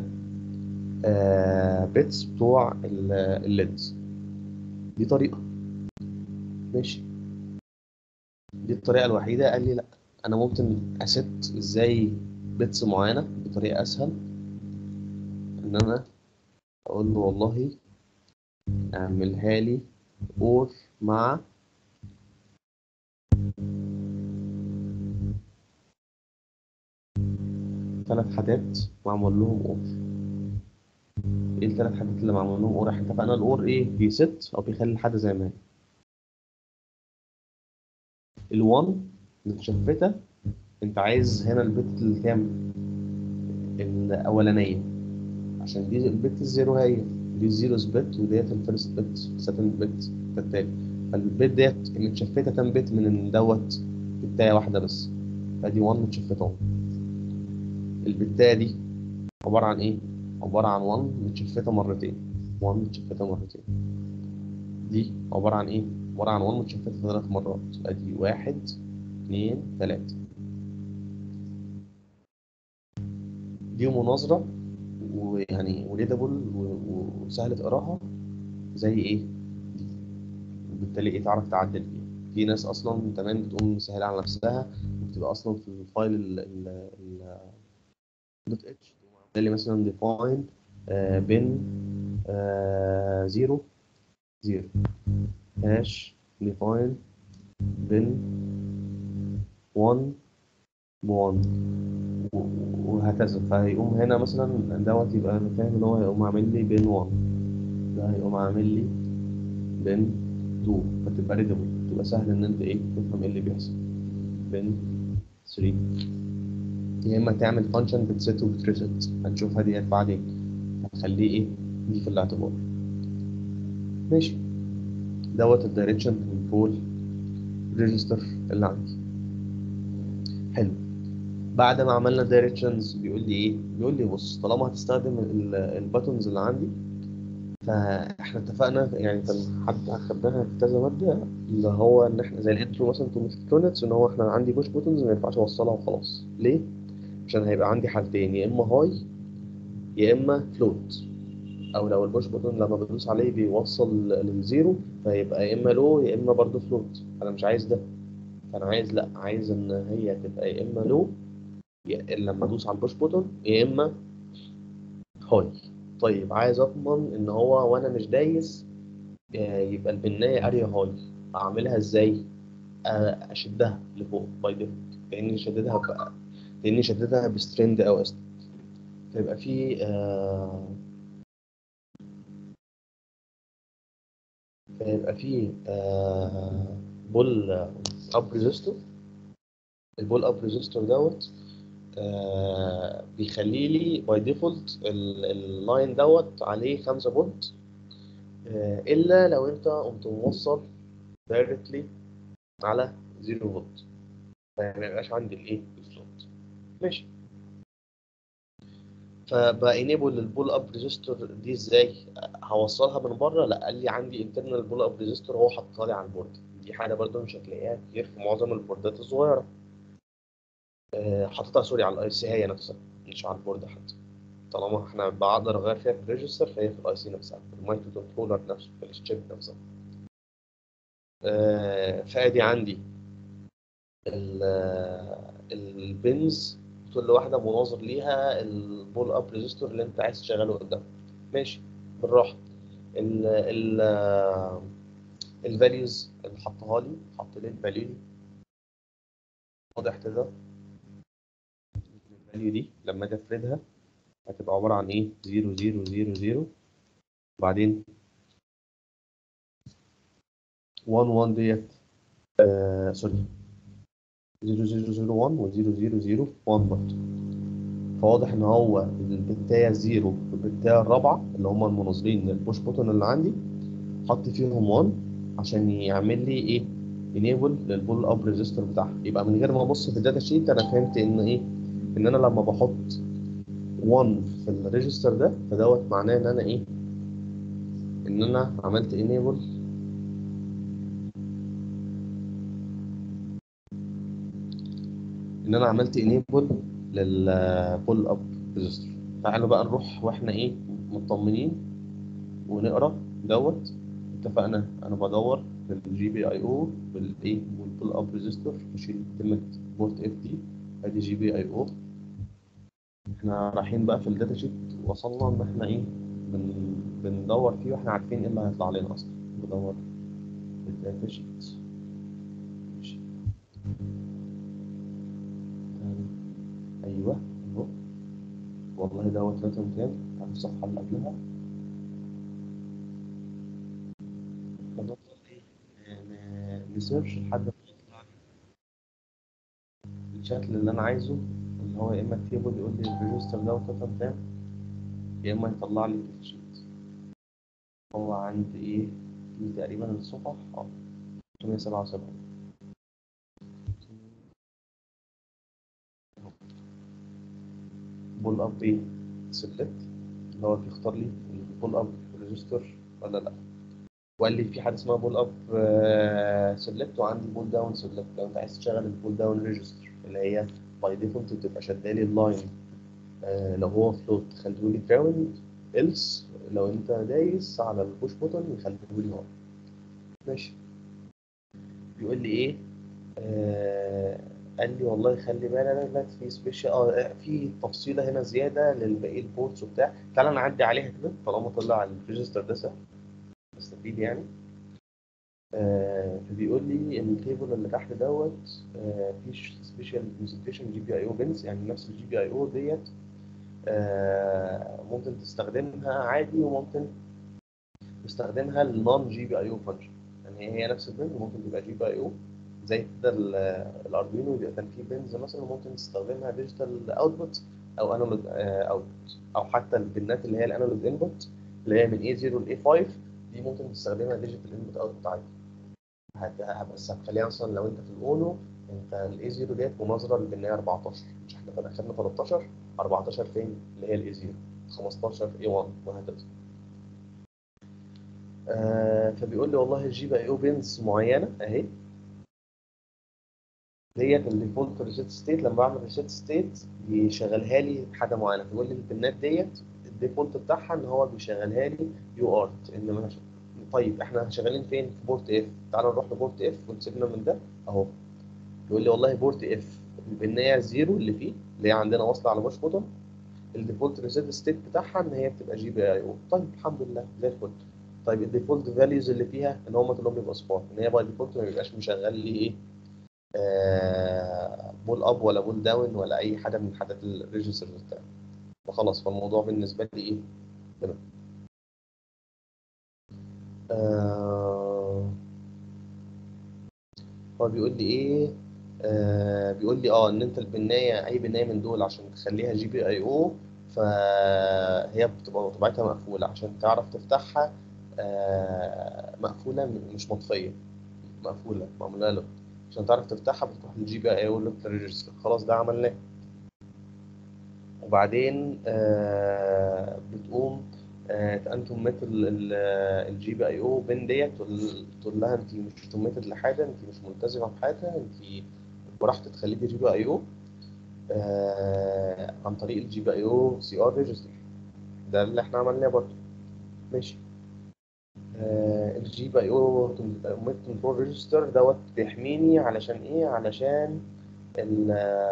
بيتس بتوع الليدز دي طريقه ماشي دي الطريقه الوحيده قال لي لا انا ممكن اسيت ازاي بيتس معينه بطريقه اسهل ان انا اقول له والله اعملها لي اور مع ثلاث حاجات معمول لهم اور ايه الثلاث حاجات اللي معمول لهم اور احنا اتفقنا الاور ايه بيست او بيخلي الحاجه زي ما هي ال1 متشفته انت عايز هنا البت الكام الاولانيه عشان دي البت الزيرو هي دي الزيروز بت وديت الفيرست بت سكند بت التالت فالبت ديت متشفته كام بت من دوت بتايه واحده بس فدي 1 متشفته اهو البتايه دي عباره عن ايه عباره عن 1 متشفته مرتين 1 متشفته مرتين دي عباره عن ايه عباره عن 1 متشفته ثلاث مرات ادي واحد اثنين ثلاثه دي مناظره ويعني وليدابل وسهل تقراها زي ايه دي وبالتالي ايه تعرف تعدل فيها في ناس اصلا كمان بتقوم مسهله على نفسها وبتبقى اصلا في الفايل ال ال ال دوت اتش لي مثلا define آه بين آه زيرو زيرو هاش define بين 1 بوان وهكذا فهيقوم هنا مثلا دوت يبقى انا فاهم ان هو هيقوم عامل لي بين 1 ده هيقوم عامل لي بين 2 فتبقى ريدبل تبقى سهل ان انت ايه تفهم ايه اللي بيحصل بين 3 يا اما تعمل فانكشن بتست وبتريست هنشوفها ديت بعدين هتخليه ايه دي في الاعتبار ماشي دوت الدايركشن كنترول ريجستر اللي عندي حلو بعد ما عملنا دايركشنز بيقول لي ايه بيقول لي بص طالما هتستخدم الباتونز اللي عندي فاحنا اتفقنا يعني كان حد خدناها في كذا ماده اللي هو ان احنا زي الانترو مثلا تو ميكاترونكس ان هو احنا عندي بوش بوتنز ما ينفعش اوصلها وخلاص ليه؟ عشان هيبقى عندي حالتين يا اما هاي يا اما فلوت او لو البوش بوتن لما بدوس عليه بيوصل للزيرو فيبقى يا اما لو يا اما برضه فلوت انا مش عايز ده فانا عايز لا عايز ان هي تبقى يا اما لو يا لما ادوس على البوش بوتن يا اما هاي طيب عايز اضمن ان هو وانا مش دايس آه، يبقى البنايه اريا هاي اعملها ازاي آه، اشدها لفوق باي ديفولت كاني شددها بقى كاني شددها بستريند او است فيبقى في آه، فيبقى في آه، بول اب ريزيستور البول اب ريزيستور دوت آه، بيخلي لي باي ديفولت اللاين دوت عليه 5 فولت آه، الا لو انت قمت موصل دايركتلي على 0 فولت فما يبقاش عندي الايه الصوت ماشي فبانيبل البول اب ريزيستور دي ازاي هوصلها من بره لا قال لي عندي انترنال بول اب ريزيستور هو حاطها لي على البورد دي حاجه برضو مش هتلاقيها كتير في معظم البوردات الصغيره آه، حاططها سوري على الاي سي هي نفسها مش على البورد حتى طالما احنا بقدر اغير فيها في الريجستر فهي في الاي سي نفسها في المايكرو كنترولر نفسه في الشيب نفسها آه، فادي عندي البنز كل واحده مناظر ليها البول اب ريزيستور اللي انت عايز تشغله قدام ماشي بالراحه ال ال الفاليوز اللي حطها لي حط لي الفاليو واضح كده الفاليو دي لما اجي افردها هتبقى عباره عن ايه 0 0 0 0 وبعدين 1 1 ديت آه سوري 0 0 0 1 و 0 0 0 1 برضه فواضح ان هو البتايه الزيرو والبتايه الرابعه اللي هم المناظرين للبوش بوتون اللي عندي حط فيهم 1 عشان يعمل لي ايه انيبل للبول اب ريزيستور بتاعها يبقى من غير ما ابص في الداتا شيت انا فهمت ان ايه ان انا لما بحط 1 في الريجستر ده فدوت معناه ان انا ايه ان انا عملت انيبل ان انا عملت انيبل للبول اب ريجستر تعالوا بقى نروح واحنا ايه مطمنين ونقرا دوت اتفقنا انا بدور بالجي بي اي او بالايه والبول اب ريجستور بشيل كلمه بورت اف دي ادي جي بي اي او احنا رايحين بقى في الداتا شيت وصلنا ان احنا ايه بن... بندور فيه واحنا عارفين ايه اللي هيطلع لنا اصلا بدور في الداتا شيت ماشي. تاني. ايوه اهو والله دوت رقم كام على الصفحه اللي قبلها فنفضل ايه ن- نسيرش لحد ما يطلع الشكل اللي انا عايزه اللي هو يا اما التيبل يقول لي الريجستر دوت رقم كام يا اما يطلع لي الداتا شيت هو عند ايه دي تقريبا الصفح اه 377 بول اب ايه سيلكت اللي هو بيختار لي البول اب ريجستر ولا لا وقال لي في حاجه اسمها بول اب سيلكت وعندي بول داون سيلكت لو انت عايز تشغل البول داون ريجستر اللي هي باي ديفولت بتبقى شدالي اللاين آه، لو هو فلوت تخليه لي جراوند إلس لو انت دايس على البوش بوتن يخليه لي هون ماشي بيقول لي ايه آه قال لي والله خلي بالك في سبيشال اه في تفصيله هنا زياده للباقي البورتس وبتاع تعالى نعدي عليها كده طالما طلع الريجستر ده سهل نستفيد يعني آه فبيقول لي التيبل اللي تحت دوت آه في سبيشال كونسنتريشن جي بي اي او بنز يعني نفس الجي بي اي او ديت آه ممكن تستخدمها عادي وممكن تستخدمها للنون جي بي اي او فانكشن يعني هي نفس البنز ممكن تبقى جي بي اي او زي كده ال- الاردوينو يبقى كان فيه بنز مثلا ممكن تستخدمها ديجيتال اوتبوت او انالوج اوتبوت او حتى البنات اللي هي الانالوج انبوت اللي هي من A0 ل A5 دي ممكن تستخدمها ديجيتال انبوت اوتبوت عادي هت- هت- بس هتخليها مثلا لو انت في الاونو انت الاي 0 ديت مناظره للبنايه 14 مش احنا كنا خدنا 13 14 فين اللي هي الاي 0 15 اي 1 وهكذا آه فبيقول لي والله الجي بقى او بنز معينه اهي ديت الديفولت ريسيت ستيت لما بعمل ريسيت ستيت بيشغلها لي حاجه معينه بيقول لي البنات ديت الديفولت بتاعها ان هو بيشغلها لي يو ارت ان ما طيب احنا شغالين فين في بورت اف تعالوا نروح لبورت اف ونسيبنا من ده اهو يقول لي والله بورت اف البنايه زيرو اللي فيه اللي هي عندنا واصله على بوش بوتن الديفولت ريسيت ستيت بتاعها ان هي بتبقى جي بي اي او طيب الحمد لله زي الفل طيب الديفولت فاليوز اللي فيها ان هم كلهم بيبقوا صفار ان هي باي ديفولت ما بيبقاش مشغل لي ايه آه بول اب ولا بول داون ولا اي حاجه من حاجات الريجستر بتاعه فخلاص فالموضوع بالنسبه لي ايه تمام آه هو بيقول لي ايه آه بيقول لي اه ان انت البنايه اي بنايه من دول عشان تخليها جي بي اي او فهي بتبقى طبيعتها مقفوله عشان تعرف تفتحها آه مقفوله م- مش مطفيه مقفوله معموله له عشان تعرف تفتحها بتروح للجي بي اي او ريجستر خلاص ده عملناه وبعدين آه بتقوم آه انتم مثل الجي بي اي او بين ديت تقول تقول لها انت مش كوميتد لحاجه انت مش ملتزمه بحاجه انت براحتك تخليكي جي بي اي او عن طريق الجي بي اي او سي ار ريجستر ده اللي احنا عملناه برضه ماشي الجي بي اي او كنترول ريجستر دوت بيحميني علشان ايه علشان ال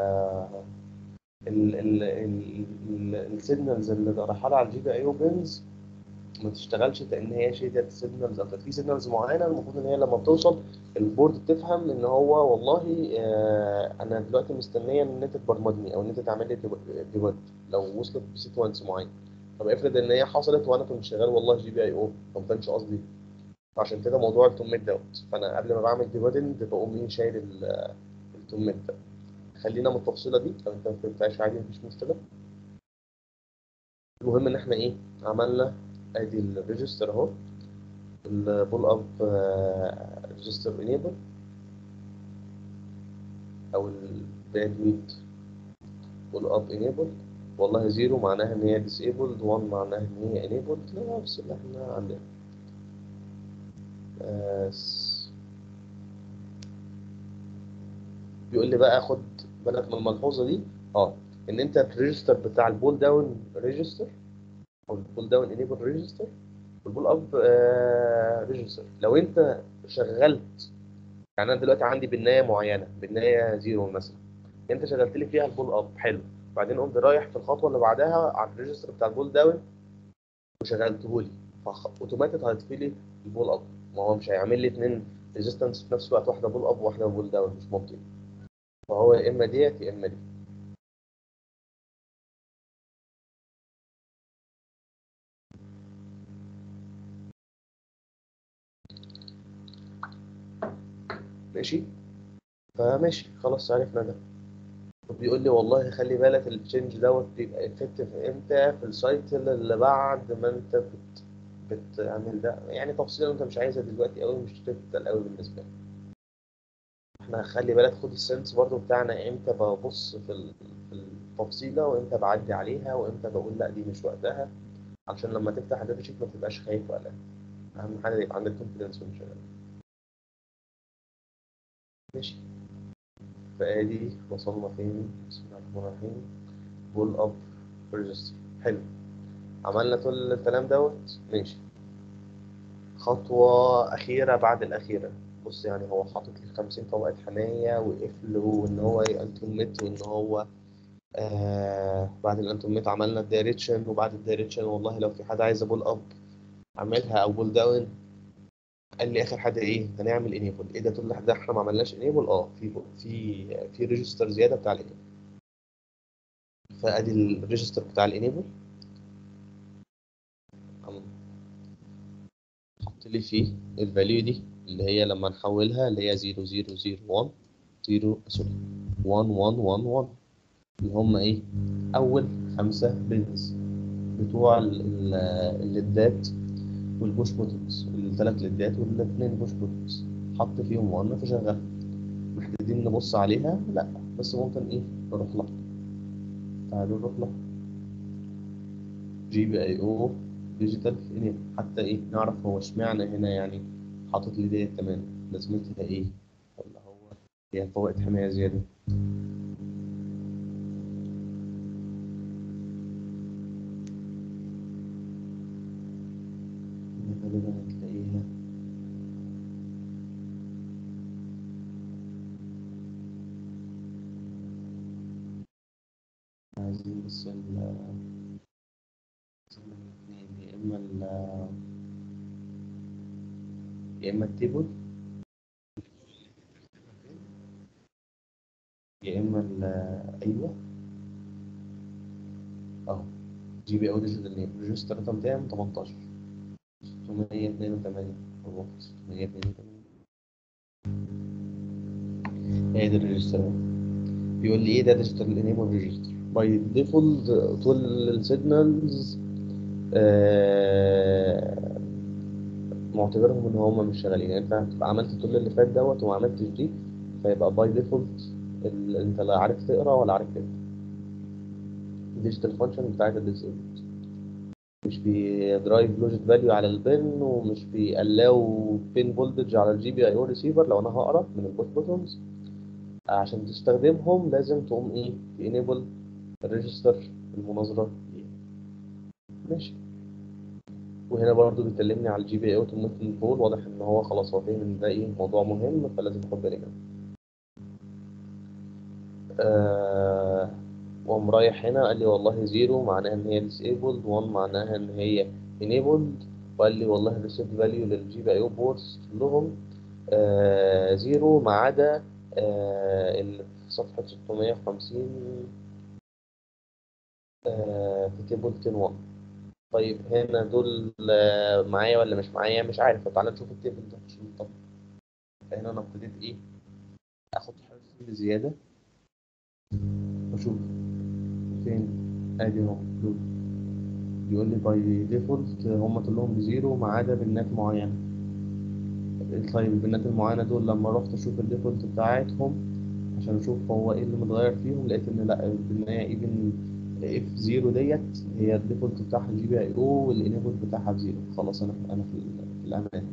السيجنالز اللي رايحه لها على الجي بي اي او بنز ما تشتغلش كان هي شيدد سيجنالز او في سيجنالز معينه المفروض ان هي لما بتوصل البورد بتفهم ان هو والله آه انا دلوقتي مستنيه ان انت تبرمجني او ان انت تعمل لي ديبج لو وصلت بسيكونس معين طب افرض ان هي حصلت وانا كنت شغال والله جي بي اي او ما كانش قصدي عشان كده موضوع التوميت دوت فانا قبل ما بعمل ديبجنج بقوم ايه شايل ال- التوميت ده خلينا من التفصيله دي لو انت ما فهمتهاش عادي مفيش مشكله المهم ان احنا ايه عملنا ادي الريجستر اهو البول اب ريجستر انيبل او الباندويت بول اب انيبل والله زيرو معناها ان هي disabled 1 معناها ان هي enabled لا بس اللي احنا عندنا بس بيقول لي بقى خد بالك من الملحوظه دي اه ان انت الريجستر بتاع البول داون ريجستر او البول داون انيبل ريجستر والبول اب ريجستر لو انت شغلت يعني انا دلوقتي عندي بنايه معينه بنايه زيرو مثلا انت شغلت لي فيها البول اب حلو بعدين قمت رايح في الخطوه اللي بعدها على الريجستر بتاع البول داون وشغلته لي فاوتوماتيك هيطفي لي البول اب ما هو مش هيعمل لي اثنين ريزيستنس في نفس الوقت واحده بول اب وواحده بول داون مش منطقي فهو يا اما ديت يا اما دي ماشي فماشي خلاص عرفنا ده وبيقول لي والله خلي بالك التشينج دوت بيبقى افكتيف امتى في السايكل اللي بعد ما انت بت بتعمل ده يعني تفصيله انت مش عايزها دلوقتي قوي مش كريتيكال قوي بالنسبه لك احنا خلي بالك خد السنس برضو بتاعنا امتى ببص في ال- في التفصيله وامتى بعدي عليها وامتى بقول لا دي مش وقتها عشان لما تفتح الداتا شيت ما تبقاش خايف ولا اهم حاجه يبقى عندك كونفيدنس وانت شغال ماشي فادي وصلنا فين بسم الله الرحمن الرحيم بول اب ريجستر حلو عملنا كل الكلام دوت ماشي خطوة أخيرة بعد الأخيرة بص يعني هو حاطط لي 50 طبقة حماية وقفل وإن هو يأنتوميت وإن هو آه بعد الأنتوميت عملنا الدايركشن وبعد الدايركشن والله لو في حد عايز بول أب أعملها أو بول داون قال لي آخر حاجة إيه هنعمل انيبل إيه ده تقول لي ده إحنا ما عملناش انيبل أه في في في ريجستر زيادة بتاع الانيبل فأدي الريجستر بتاع الانيبل حط لي فيه الفاليو دي اللي هي لما نحولها اللي هي 0 0 0 1 0 سوري 1 1 1 1 اللي هم ايه اول خمسة بينز بتوع ال- ال- الليدات والبوش بوتنز الثلاث ليدات والاثنين بوش بوتنز حط فيهم 1 فشغلها محتاجين نبص عليها لا بس ممكن ايه نروح لها تعالوا نروح لها جي بي اي او ديجيتال انيبل حتى ايه نعرف هو اشمعنى هنا يعني حاطط لي ديت كمان لازمتها ايه ولا هو هي طبقة حماية زيادة غالبا هتلاقيها عايزين بس ال الاثنين يا اما ال يا اما التيبل يا اما ال ايوه اهو جي بي او ديجيتال نيم ريجستر رقم كام 18 682 هو 682 هي دي الريجستر اهو. بيقول لي ايه ده ديجيتال انيبل ريجستر باي ديفولت طول السيجنالز معتبرهم ان هم مش شغالين يعني انت هتبقى عملت كل اللي فات دوت وما عملتش دي فيبقى باي ديفولت انت لا عارف تقرا ولا عارف تكتب الديجيتال فانكشن بتاعت الديسيبلد مش بيدرايف لوجيك فاليو على البن ومش بيقلاو بين فولتج على الجي بي اي او ريسيفر لو انا هقرا من البوش بوتونز عشان تستخدمهم لازم تقوم ايه تانيبل الريجستر المناظره ليها ماشي وهنا برضو بيكلمني على الجي بي اي اوتوماتيك كنترول واضح ان هو خلاص هو فاهم ان ده ايه موضوع مهم فلازم اخد بالي منه آه وقام رايح هنا قال لي والله زيرو معناها ان هي disabled 1 معناها ان هي enabled وقال لي والله الريسيت فاليو للجي بي اي او بورتس كلهم آه زيرو ما عدا آه اللي في صفحة 650 آه في تيبل 10 1 طيب هنا دول آه، معايا ولا مش معايا مش عارف فتعالى نشوف التيبل ده عشان نطبق فهنا انا ابتديت ايه اخد حرف زيادة واشوف فين ادي اهو دول بيقول لي باي ديفولت هم كلهم بزيرو ما عدا بنات معينة طيب البنات المعينة دول لما رحت اشوف الديفولت بتاعتهم عشان اشوف هو ايه اللي متغير فيهم لقيت ان لا البناية ايفن اف زيرو ديت هي الديفولت بتاعها الجي بي اي او والانيبل بتاعها بزيرو خلاص انا انا في, ال- في الامان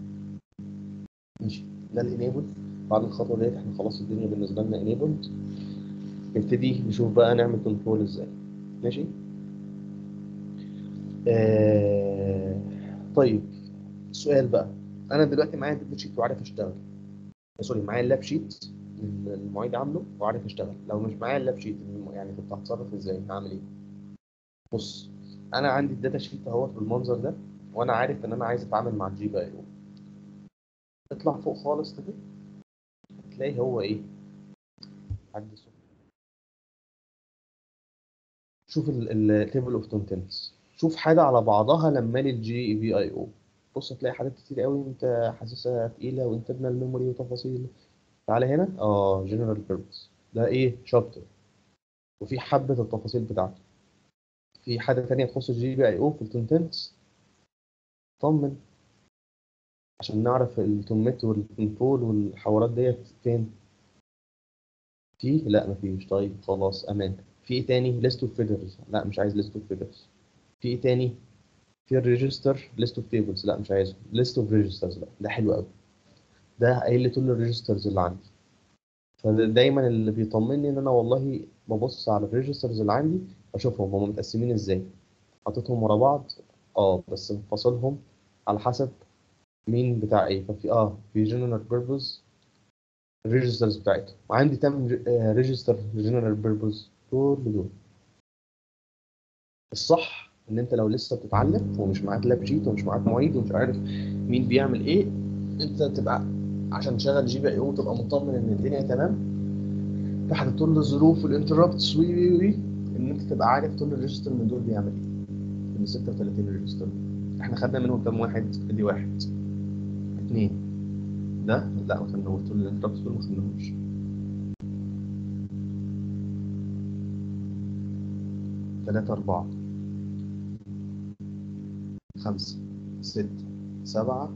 ماشي ده الانيبل بعد الخطوه ديت احنا خلاص الدنيا بالنسبه لنا انيبلد نبتدي نشوف بقى نعمل كنترول ازاي ماشي آه... طيب سؤال بقى انا دلوقتي معايا الداتا شيت وعارف اشتغل سوري معايا اللاب شيت اللي المعيد عامله وعارف اشتغل لو مش معايا اللاب شيت الم- يعني كنت هتصرف ازاي هعمل ايه بص انا عندي الداتا شيت اهوت بالمنظر ده وانا عارف ان انا عايز اتعامل مع الجي بي اي او اطلع فوق خالص كده هتلاقي هو ايه عندي صوت. شوف التيبل اوف كونتنتس شوف حاجه على بعضها لما لي الجي في اي او بص هتلاقي حاجات كتير قوي انت حاسسها تقيله وانترنال ميموري وتفاصيل تعالى هنا اه جنرال بيربز ده ايه شابتر وفي حبه التفاصيل بتاعته في حاجه تانية تخص الجي بي اي او في الكونتنتس طمن عشان نعرف الكوميت والكنترول والحوارات ديت فين في لا مفيش طيب خلاص امان في ايه تاني ليست اوف فيجرز لا مش عايز ليست اوف فيجرز في ايه تاني في الريجستر ليست اوف تيبلز لا مش عايزه ليست اوف ريجسترز بقى ده حلو قوي ده قايل لي كل الريجسترز اللي عندي فدايما اللي بيطمني ان انا والله ببص على الريجسترز اللي عندي اشوفهم هم متقسمين ازاي حاططهم ورا بعض اه بس مفصلهم على حسب مين بتاع ايه ففي اه في جنرال بيربوز الريجسترز بتاعتهم وعندي تم ريجستر جنرال بيربوز كل دول الصح ان انت لو لسه بتتعلم ومش معاك لاب شيت ومش معاك معيد ومش عارف مين بيعمل ايه انت تبقى عشان تشغل جي بي اي او تبقى مطمن ان الدنيا تمام تحت كل الظروف والانتربتس وي وي وي ان انت تبقى عارف كل ريجستر من دول بيعمل ايه من 36 ريجستر احنا خدنا منهم كام واحد ادي واحد اثنين ده لا ما خدناهوش كل الانتربتس دول ما خدناهوش ثلاثة أربعة خمسة ستة سبعة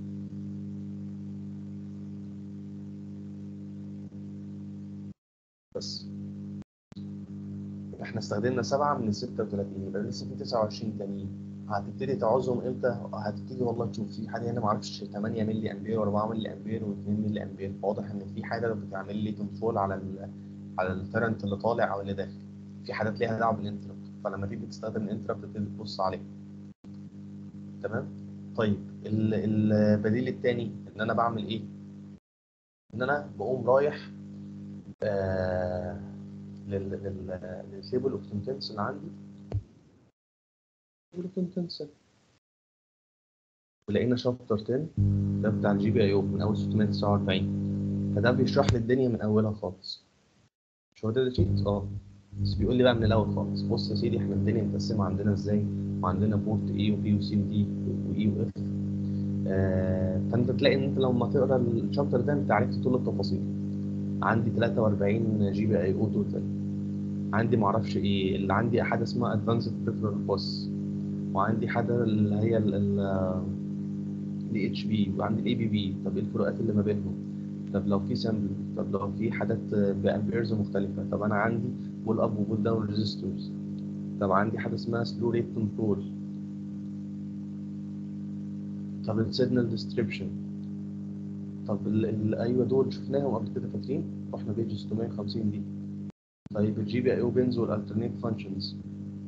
بس يبقى احنا استخدمنا سبعة من ال 36 يبقى لسه في 29 تانيين هتبتدي تعوزهم امتى؟ هتبتدي والله تشوف في حاجة هنا معرفش 8 مللي امبير و4 مللي امبير و2 مللي امبير واضح ان في حاجة بتعمل لي كنترول على ال على الكرنت اللي طالع او اللي داخل في حاجات ليها دعوة بالانتربت فلما تيجي تستخدم الانتربت تبتدي تبص عليه تمام؟ طيب ال- البديل التاني ان انا بعمل ايه؟ ان انا بقوم رايح آه لل لل للتيبل اوف كونتنتس اللي عندي تيبل اوف كونتنتس ولقينا شابتر 10 ده بتاع الجي بي اي او من اول 649 فده بيشرح لي الدنيا من اولها خالص مش هو ده الشيت اه بس بيقول لي بقى من الاول خالص بص يا سيدي احنا الدنيا متقسمه عندنا ازاي وعندنا بورت اي وبي وسي ودي واي واف آه فانت تلاقي ان انت لما تقرا الشابتر ده انت عرفت كل التفاصيل عندي 43 جي بي اي او توتال عندي معرفش ايه اللي عندي حاجه اسمها ادفانسد بريفرال باس وعندي حاجه اللي هي الاي اتش بي وعندي الاي بي بي طب ايه الفروقات اللي ما بينهم طب لو في سامبل طب لو في حاجات بامبيرز مختلفه طب انا عندي بول اب وبول داون ريزيستورز طب عندي حاجه اسمها سلو ريت كنترول طب السيجنال ديستريبشن طب ال ال ايوه دول شفناهم قبل كده فاكرين رحنا بيج 650 دي طيب الجي بي اي او بنز والالترنيت فانكشنز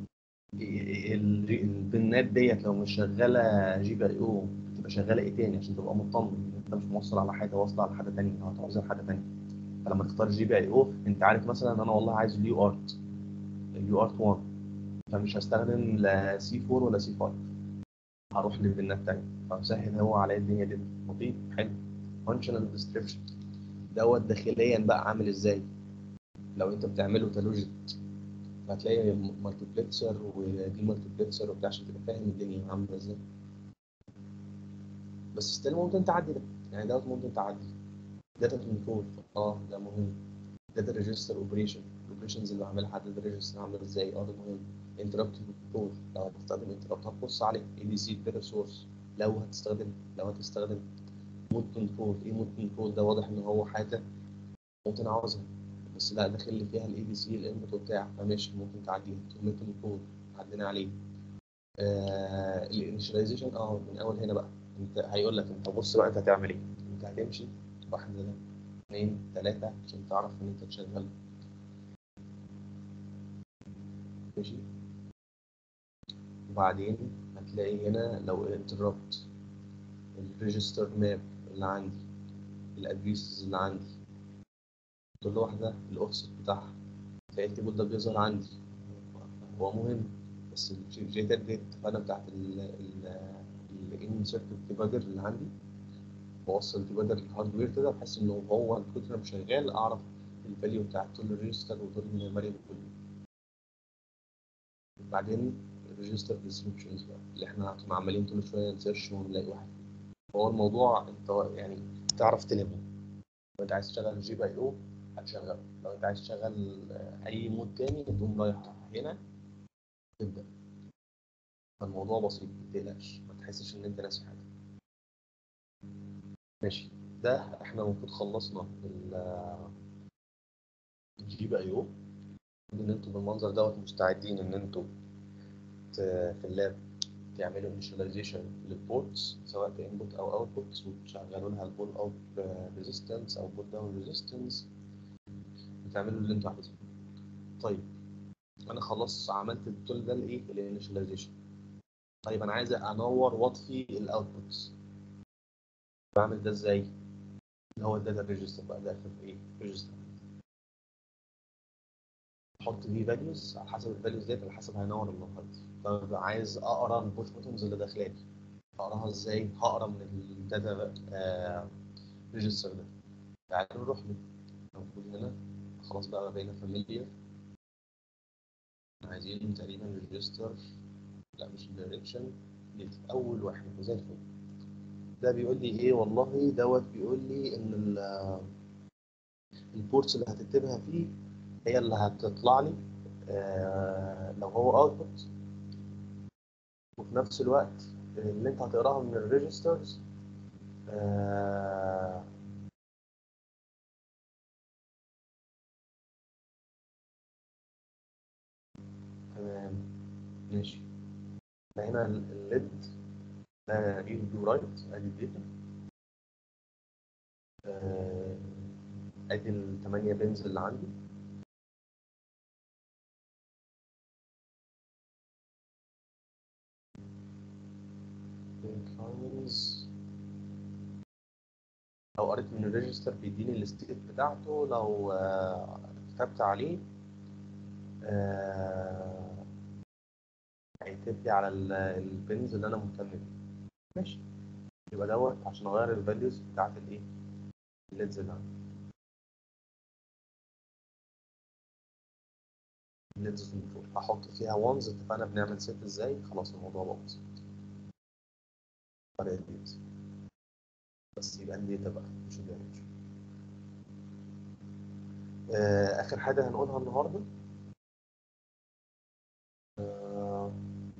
البنات ديت لو مش شغاله جي بي اي او بتبقى شغاله ايه تاني عشان تبقى مطمن انت مش موصل على حاجه واصله على حاجه تانيه هتعوز حاجه تانيه فلما تختار جي بي اي او انت عارف مثلا انا والله عايز اليو ارت اليو ارت 1 فمش هستخدم لا سي 4 ولا سي 5 هروح للبنات تانية فمسهل هو عليا الدنيا دي لطيف حلو فانكشنال ديسكريبشن دوت داخليا بقى عامل ازاي لو انت بتعمله تلوجيت هتلاقي مالتيبلكسر ودي مالتيبلكسر وبتاع عشان تبقى فاهم الدنيا عامله ازاي بس ستيل ممكن تعدي ده يعني دوت ممكن تعدي داتا كنترول اه ده مهم داتا ريجستر اوبريشن الاوبريشنز اللي بعملها حدد الريجستر عامل ازاي اه ده مهم انتربت كنترول لو هتستخدم انتربت هتبص عليه اي دي سي داتا سورس لو هتستخدم لو هتستخدم مود كنترول ايه مود كنترول ده واضح ان هو حاجه ممكن عاوزها بس لا داخل لي فيها الاي دي سي الانبوت وبتاع فماشي ممكن تعديها مود كنترول عدينا عليه آه الانيشاليزيشن اه من اول هنا بقى انت هيقول لك انت بص بقى انت هتعمل ايه انت هتمشي واحده اثنين ثلاثه عشان تعرف ان انت تشغل ماشي وبعدين هتلاقي هنا لو انتربت الريجستر ماب اللي عندي الادريسز اللي عندي كل واحدة الأوفست بتاعها تلاقي التيبل ده بيظهر عندي هو مهم بس الجيتر ديت الفانة بتاعت الانسرت ديباجر اللي عندي بوصل ديباجر للهاردوير كده بحيث انه هو الكتر مش شغال اعرف الفاليو بتاعت كل ريجستر وكل فاريبل كله بعدين الريجستر ديسكريبشنز بقى اللي احنا كنا عمالين كل شويه نسيرش ونلاقي واحد هو الموضوع انت يعني تعرف تلمه لو انت عايز تشغل جي بي اي او هتشغله لو انت عايز تشغل اي مود تاني تقوم رايح هنا تبدا فالموضوع بسيط ما تقلقش ما تحسش ان انت ناسي حاجه ماشي ده احنا المفروض خلصنا الجي بي اي او ان انتوا بالمنظر دوت مستعدين ان انتوا في اللاب تعملوا initialization للبورتس سواء كانبوت او اوتبوت وتشغلوا لها البول اوت ريزيستنس او بول داون ريزيستنس وتعملوا اللي انتوا عايزينه طيب انا خلاص عملت التول ده لايه الانيشاليزيشن طيب انا عايز انور واطفي الاوتبوتس بعمل ده ازاي اللي هو الداتا ريجستر بقى داخل في ايه ريجستر احط فيه فاليوز على حسب الفاليوز ديت على حسب هينور ولا هيطفي طب عايز اقرا البوش بوتنز اللي داخلالي اقراها ازاي هقرا من الداتا آه ريجستر ده تعالوا نروح له المفروض هنا خلاص بقى بقينا فاميليار عايزين تقريبا ريجستر لا مش الدايركشن اول واحد زي الفل ده بيقول لي ايه والله دوت بيقول لي ان ال- البورتس اللي هتكتبها فيه هي اللي هتطلع لي آه لو هو اوتبوت وفي نفس الوقت اللي انت هتقراها من الريجسترز آه تمام ماشي فهنا الليد ده ريد ورايت ادي الداتا آه، ادي الثمانية بنز اللي عندي Files. لو قريت من الريجستر بيديني الستيت بتاعته لو آه، كتبت عليه آه، هيكتب لي على ال- البنز اللي انا مهتم بيه ماشي يبقى دوت عشان اغير الفاليوز بتاعت الايه الليدز اللي عندي الليدز كنترول هحط فيها وانز اتفقنا بنعمل سيت ازاي خلاص الموضوع بقى بسيط فرق الليدز بس يبقى الداتا بقى مش الدايركشن آه، اخر حاجه هنقولها النهارده آه،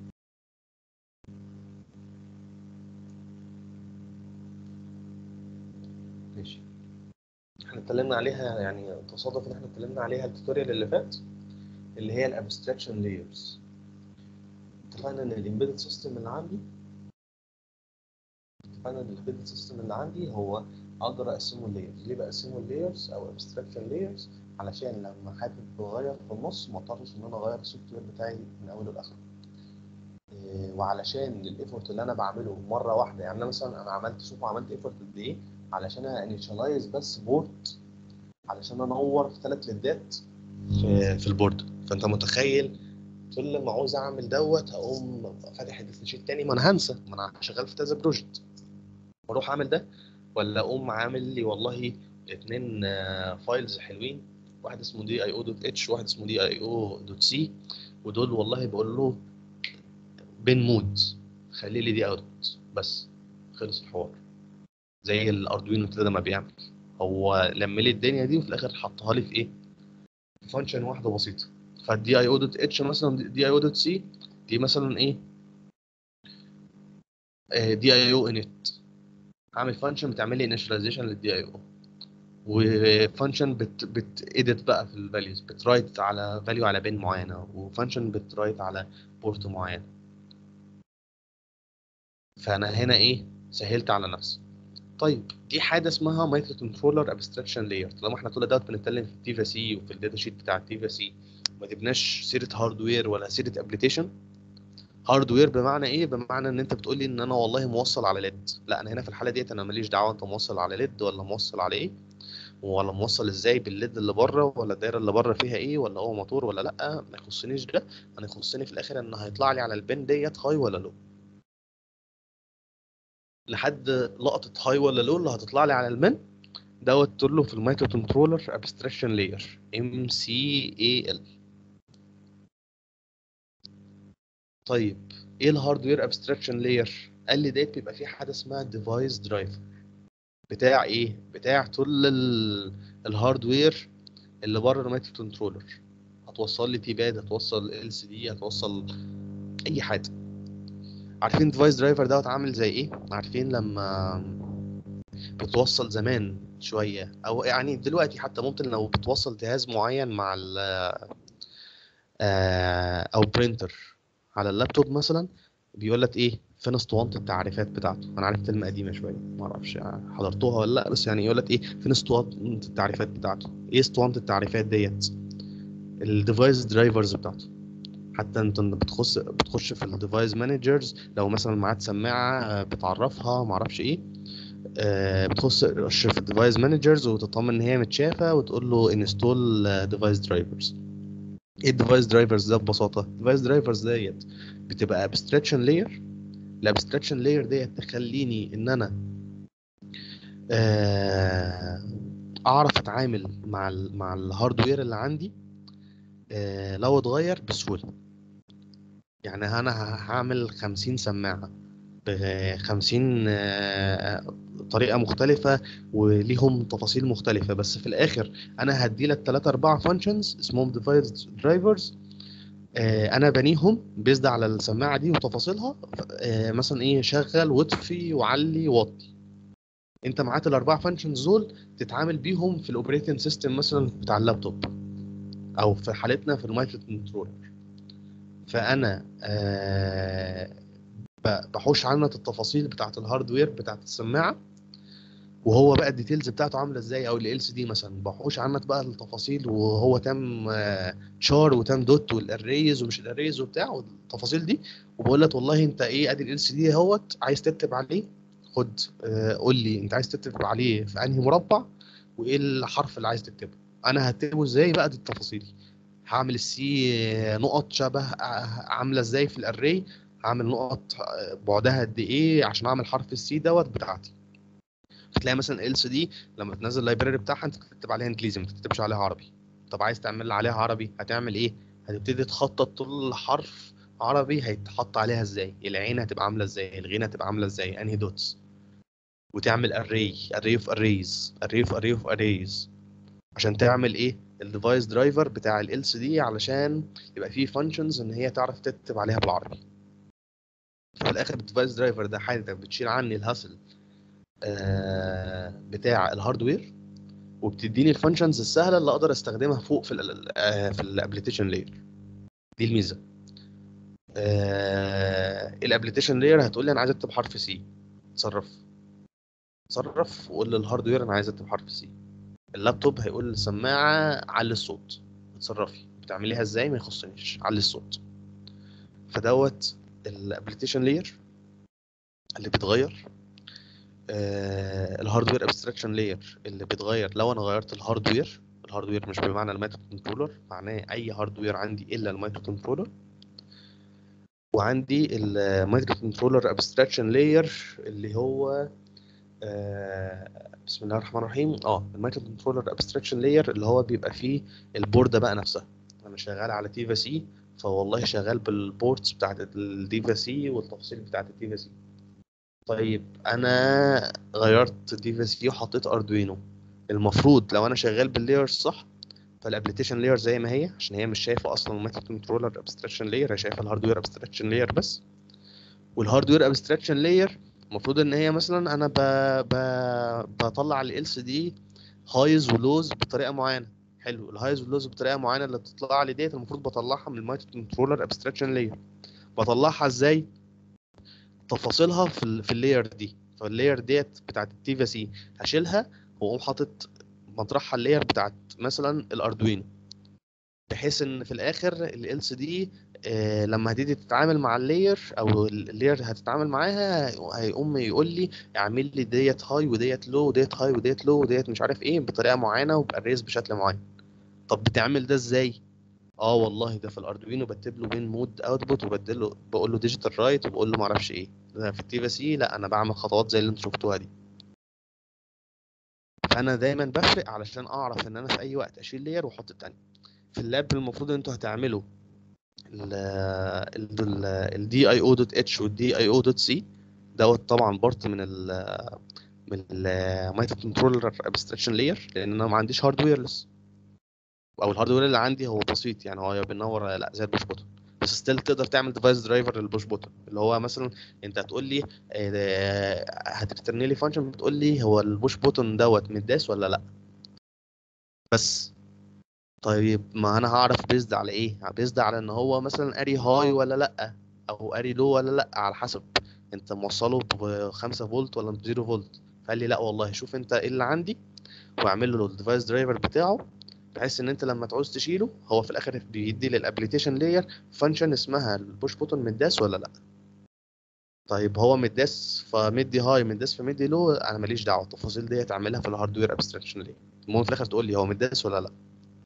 ماشي احنا اتكلمنا عليها يعني تصادف ان احنا اتكلمنا عليها التوتوريال اللي فات اللي هي الابستراكشن لايرز اتفقنا ان الامبيدد سيستم اللي عندي اتفقنا ان الامبيدد سيستم اللي عندي هو اقدر اقسمه لايرز ليه بقسمه لايرز او ابستراكشن لايرز علشان لما حابب اغير في النص ما اضطرش ان انا اغير السوفت وير بتاعي من اوله لاخره إيه، وعلشان الايفورت اللي انا بعمله مره واحده يعني انا مثلا انا عملت شوفوا عملت ايفورت قد ايه علشان انيشالايز بس بورت علشان انور في ثلاث ليدات في في البورد فانت متخيل كل ما عاوز اعمل دوت هقوم فاتح الداتا شيت تاني ما انا هنسى ما انا شغال في كذا بروجكت واروح اعمل ده ولا اقوم عامل لي والله اتنين فايلز حلوين واحد اسمه دي اي او دوت اتش واحد اسمه دي اي او دوت سي ودول والله بقول له بين مود خلي لي دي اوت بس خلص الحوار زي الاردوينو كده ما بيعمل هو لم لي الدنيا دي وفي الاخر حطها لي في ايه فانكشن واحده بسيطه فالدي اي او دوت اتش مثلا دي اي او دوت سي دي مثلا ايه دي اي او انت عامل فانكشن بتعمل لي انيشاليزيشن للدي اي او وفانكشن بت بت edit بقى في الفاليوز بترايت على فاليو على بين معينه وفانكشن بترايت على بورت معين فانا هنا ايه سهلت على نفسي طيب دي حاجه اسمها مايكرو كنترولر ابستراكشن لاير طالما احنا كل دوت بنتكلم في التيفا سي وفي الداتا شيت بتاع التيفا سي ما جبناش سيره هاردوير ولا سيره ابلكيشن هاردوير بمعنى ايه بمعنى ان انت بتقول لي ان انا والله موصل على ليد لا انا هنا في الحاله ديت انا ماليش دعوه انت موصل على ليد ولا موصل على ايه ولا موصل ازاي بالليد اللي بره ولا الدايره اللي بره فيها ايه ولا هو موتور ولا لا ما يخصنيش ده انا يخصني في الاخر ان هيطلع لي على البن ديت هاي ولا لو لحد لقطه هاي ولا لو اللي هتطلع لي على المن دوت تقول له في المايكرو كنترولر ابستراكشن لاير ام سي اي ال طيب ايه الهاردوير ابستراكشن لاير قال لي ديت بيبقى فيه حاجه اسمها ديفايس درايفر بتاع ايه بتاع كل ال- الهاردوير اللي بره المايكرو كنترولر هتوصل لي تي باد هتوصل ال سي دي هتوصل اي حاجه عارفين ديفايس درايفر دوت عامل زي ايه عارفين لما بتوصل زمان شويه او يعني دلوقتي حتى ممكن لو بتوصل جهاز معين مع ال آه، او برينتر على اللابتوب مثلا بيقول لك ايه فين اسطوانه التعريفات بتاعته انا عارف كلمه قديمه شويه ما اعرفش يعني حضرتوها ولا لا بس يعني يقول لك ايه فين اسطوانه التعريفات بتاعته ايه اسطوانه التعريفات ديت الديفايس درايفرز بتاعته حتى انت بتخش بتخش في الديفايس مانجرز لو مثلا معاك سماعه آه، بتعرفها ما اعرفش ايه آه، بتخش في الديفايس مانجرز وتطمن ان هي متشافه وتقول له انستول ديفايس درايفرز ايه الديفايس درايفرز ده ببساطه الديفايس درايفرز ديت بتبقى ابستراكشن لاير الابستراكشن لاير ديت تخليني ان انا آه، اعرف اتعامل مع ال مع الهاردوير اللي عندي آه، لو اتغير بسهوله يعني انا ه- هعمل 50 سماعه ب 50 آه، طريقه مختلفه وليهم تفاصيل مختلفه بس في الاخر انا هدي لك 3 4 فانكشنز اسمهم ديفايس درايفرز انا بنيهم بيزد على السماعه دي وتفاصيلها آه، مثلا ايه شغل واطفي وعلي وطي انت معاك الاربع فانكشنز دول تتعامل بيهم في الاوبريتنج سيستم مثلا بتاع اللابتوب او في حالتنا في المايكرو كنترولر فانا آه، ب- بحوش عنك التفاصيل بتاعت الهاردوير بتاعت السماعه وهو بقى الديتيلز بتاعته عامله ازاي او ال سي دي مثلا بحوش عنك بقى التفاصيل وهو تم آه، شار وتم دوت والاريز ومش الاريز وبتاع والتفاصيل دي وبقول لك والله انت ايه ادي ال سي دي اهوت عايز تكتب عليه خد آه، قول لي انت عايز تكتب عليه في انهي مربع وايه الحرف اللي عايز تكتبه انا هكتبه ازاي بقى دي التفاصيل هعمل السي نقط شبه آه، عامله ازاي في الاري هعمل نقط آه، بعدها قد ايه عشان اعمل حرف السي دوت بتاعتي فتلاقي مثلا ال سي دي لما تنزل اللايبراري بتاعها انت تكتب عليها انجليزي ما تكتبش عليها عربي طب عايز تعمل عليها عربي هتعمل ايه هتبتدي تخطط كل حرف عربي هيتحط عليها ازاي العين هتبقى عامله ازاي الغين هتبقى عامله ازاي انهي دوتس وتعمل اري اري اوف اريز اري اوف اري اوف اريز عشان تعمل ايه الديفايس درايفر بتاع ال سي دي علشان يبقى فيه فانكشنز ان هي تعرف تكتب عليها بالعربي في الاخر الديفايس درايفر ده حاجه بتشيل عني الهاسل آه، بتاع الهاردوير وبتديني الفانكشنز السهله اللي اقدر استخدمها فوق في ال آه، في الابلكيشن لاير دي الميزه الابلكيشن لاير هتقول لي انا عايز اكتب حرف سي تصرف تصرف وقول للهاردوير انا عايز اكتب حرف سي اللابتوب هيقول للسماعه علي الصوت اتصرفي بتعمليها ازاي ما يخصنيش علي الصوت فدوت الابلكيشن لاير اللي بيتغير آه الهاردوير ابستراكشن لاير اللي بيتغير لو انا غيرت الهاردوير الهاردوير مش بمعنى المايكرو كنترولر معناه اي هاردوير عندي الا المايكرو كنترولر وعندي المايكرو كنترولر ابستراكشن لاير اللي هو آه بسم الله الرحمن الرحيم اه المايكرو كنترولر ابستراكشن لاير اللي هو بيبقى فيه البورده بقى نفسها انا شغال على تيفا سي فوالله شغال بالبورتس بتاعت الديفا سي والتفاصيل بتاعت الديفا سي طيب انا غيرت ديفا سي وحطيت اردوينو المفروض لو انا شغال باللاير صح فالابلكيشن لاير زي ما هي عشان هي مش شايفه اصلا المايكرو كنترولر ابستراكشن لاير هي شايفه الهاردوير ابستراكشن لاير بس والهاردوير ابستراكشن لاير المفروض ان هي مثلا انا ب... ب... بطلع ال سي دي هايز ولوز بطريقه معينه حلو الهايز واللوز بطريقه معينه اللي بتطلع لي ديت المفروض بطلعها من المايكرو كنترولر ابستراكشن لاير بطلعها ازاي تفاصيلها في ال... في اللاير دي فاللاير ديت بتاعت التيفا سي هشيلها واقوم حاطط مطرحها اللاير بتاعت مثلا الاردوينو بحيث ان في الاخر ال سي دي لما هتيجي تتعامل مع اللاير او اللاير هتتعامل معاها هيقوم يقول لي اعمل لي ديت هاي وديت لو وديت هاي وديت لو وديت مش عارف ايه بطريقه معينه وباريز بشكل معين طب بتعمل ده ازاي اه والله ده في الاردوينو بكتب له بين مود اوتبوت وبدل له بقول له ديجيتال رايت وبقول له ما اعرفش ايه ده في التيفا سي لا انا بعمل خطوات زي اللي انتوا شفتوها دي فانا دايما بفرق علشان اعرف ان انا في اي وقت اشيل لاير واحط التاني في اللاب المفروض ان انتوا هتعملوا الدي اي او دوت اتش والدي اي او دوت سي دوت طبعا بارت من ال من المايكرو كنترولر ابستراكشن لاير لان انا ما عنديش هاردوير لسه او الهاردوير اللي عندي هو بسيط يعني هو بينور لا زي البوش بوتون بس ستيل تقدر تعمل ديفايس درايفر للبوش بوتون اللي هو مثلا انت هتقول لي هترترن لي فانكشن بتقول لي هو البوش بوتون دوت متداس ولا لا بس طيب ما انا هعرف بيزد على ايه بيزد على ان هو مثلا اري هاي ولا لا او قاري لو ولا لا على حسب انت موصله ب 5 فولت ولا ب 0 فولت فقال لي لا والله شوف انت ايه اللي عندي واعمل له الديفايس درايفر بتاعه بحيث ان انت لما تعوز تشيله هو في الاخر بيدي للابلكيشن لاير فانكشن اسمها البوش بوتون متداس ولا لا طيب هو متداس فمدي هاي متداس فمدي لو انا ماليش دعوه التفاصيل دي تعملها في الهاردوير ابستراكشن لاير المهم في الاخر تقول لي هو متداس ولا لا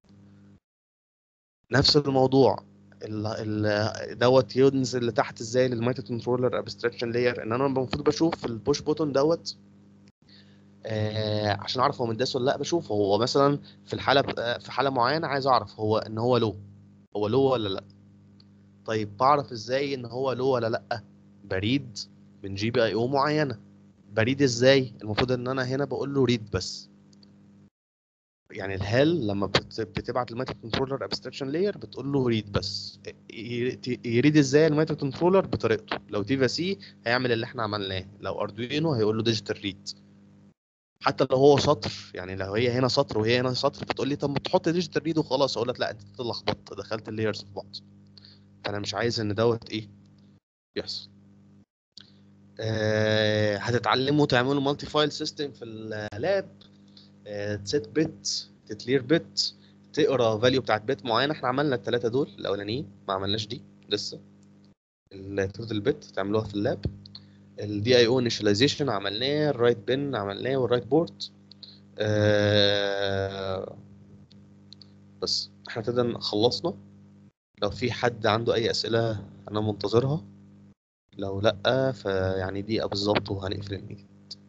نفس الموضوع ال ال دوت ينزل لتحت ازاي للمايكرو كنترولر ابستراكشن لاير ان انا المفروض بشوف البوش بوتون دوت آه عشان اعرف هو متداس ولا لا بشوف هو مثلا في الحاله آه، في حاله معينه عايز اعرف هو ان هو لو هو لو ولا لا طيب بعرف ازاي ان هو لو ولا لا بريد من جي بي اي او معينه بريد ازاي المفروض ان انا هنا بقول له ريد بس يعني الهال لما بت- بتبعت المايكرو كنترولر ابستراكشن لاير بتقول له ريد بس ي- ت- يريد ازاي المايكرو كنترولر بطريقته لو تيفا سي هيعمل اللي احنا عملناه لو اردوينو هيقول له ديجيتال ريد حتى لو هو سطر يعني لو هي هنا سطر وهي هنا سطر بتقول لي طب ما تحط ديجيتال ريد وخلاص اقول لك لا انت اتلخبطت دخلت اللايرز في بعض فانا مش عايز ان دوت ايه يحصل آه هتتعلموا تعملوا مالتي فايل سيستم في اللاب تسيت بت تكلير بت تقرا فاليو بتاعت بت معينه احنا عملنا الثلاثه دول الاولانيين ما عملناش دي لسه التوتال بت تعملوها في اللاب الدي اي او انيشاليزيشن عملناه الرايت بن عملناه والرايت بورد آه بس احنا كده خلصنا لو في حد عنده اي اسئله انا منتظرها لو لا فيعني دقيقه بالظبط وهنقفل الميتنج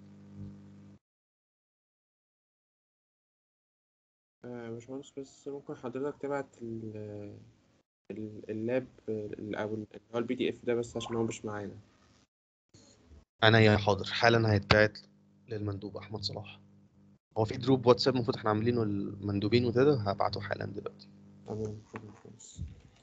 آه، باشمهندس بس ممكن حضرتك تبعت ال- ال- اللاب ال- او ال- اللي هو البي دي اف ده بس عشان هو مش معانا انا يا حاضر حالا هيتبعت للمندوب احمد صلاح هو في جروب واتساب المفروض احنا عاملينه المندوبين وكده هبعته حالا دلوقتي تمام شكرا يا باشمهندس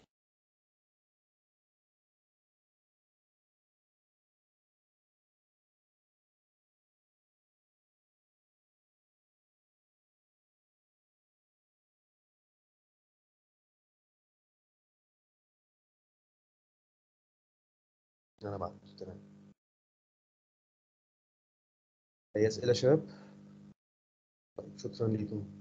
انا بعته تمام اي اسئله يا شباب طيب شكرا ليكم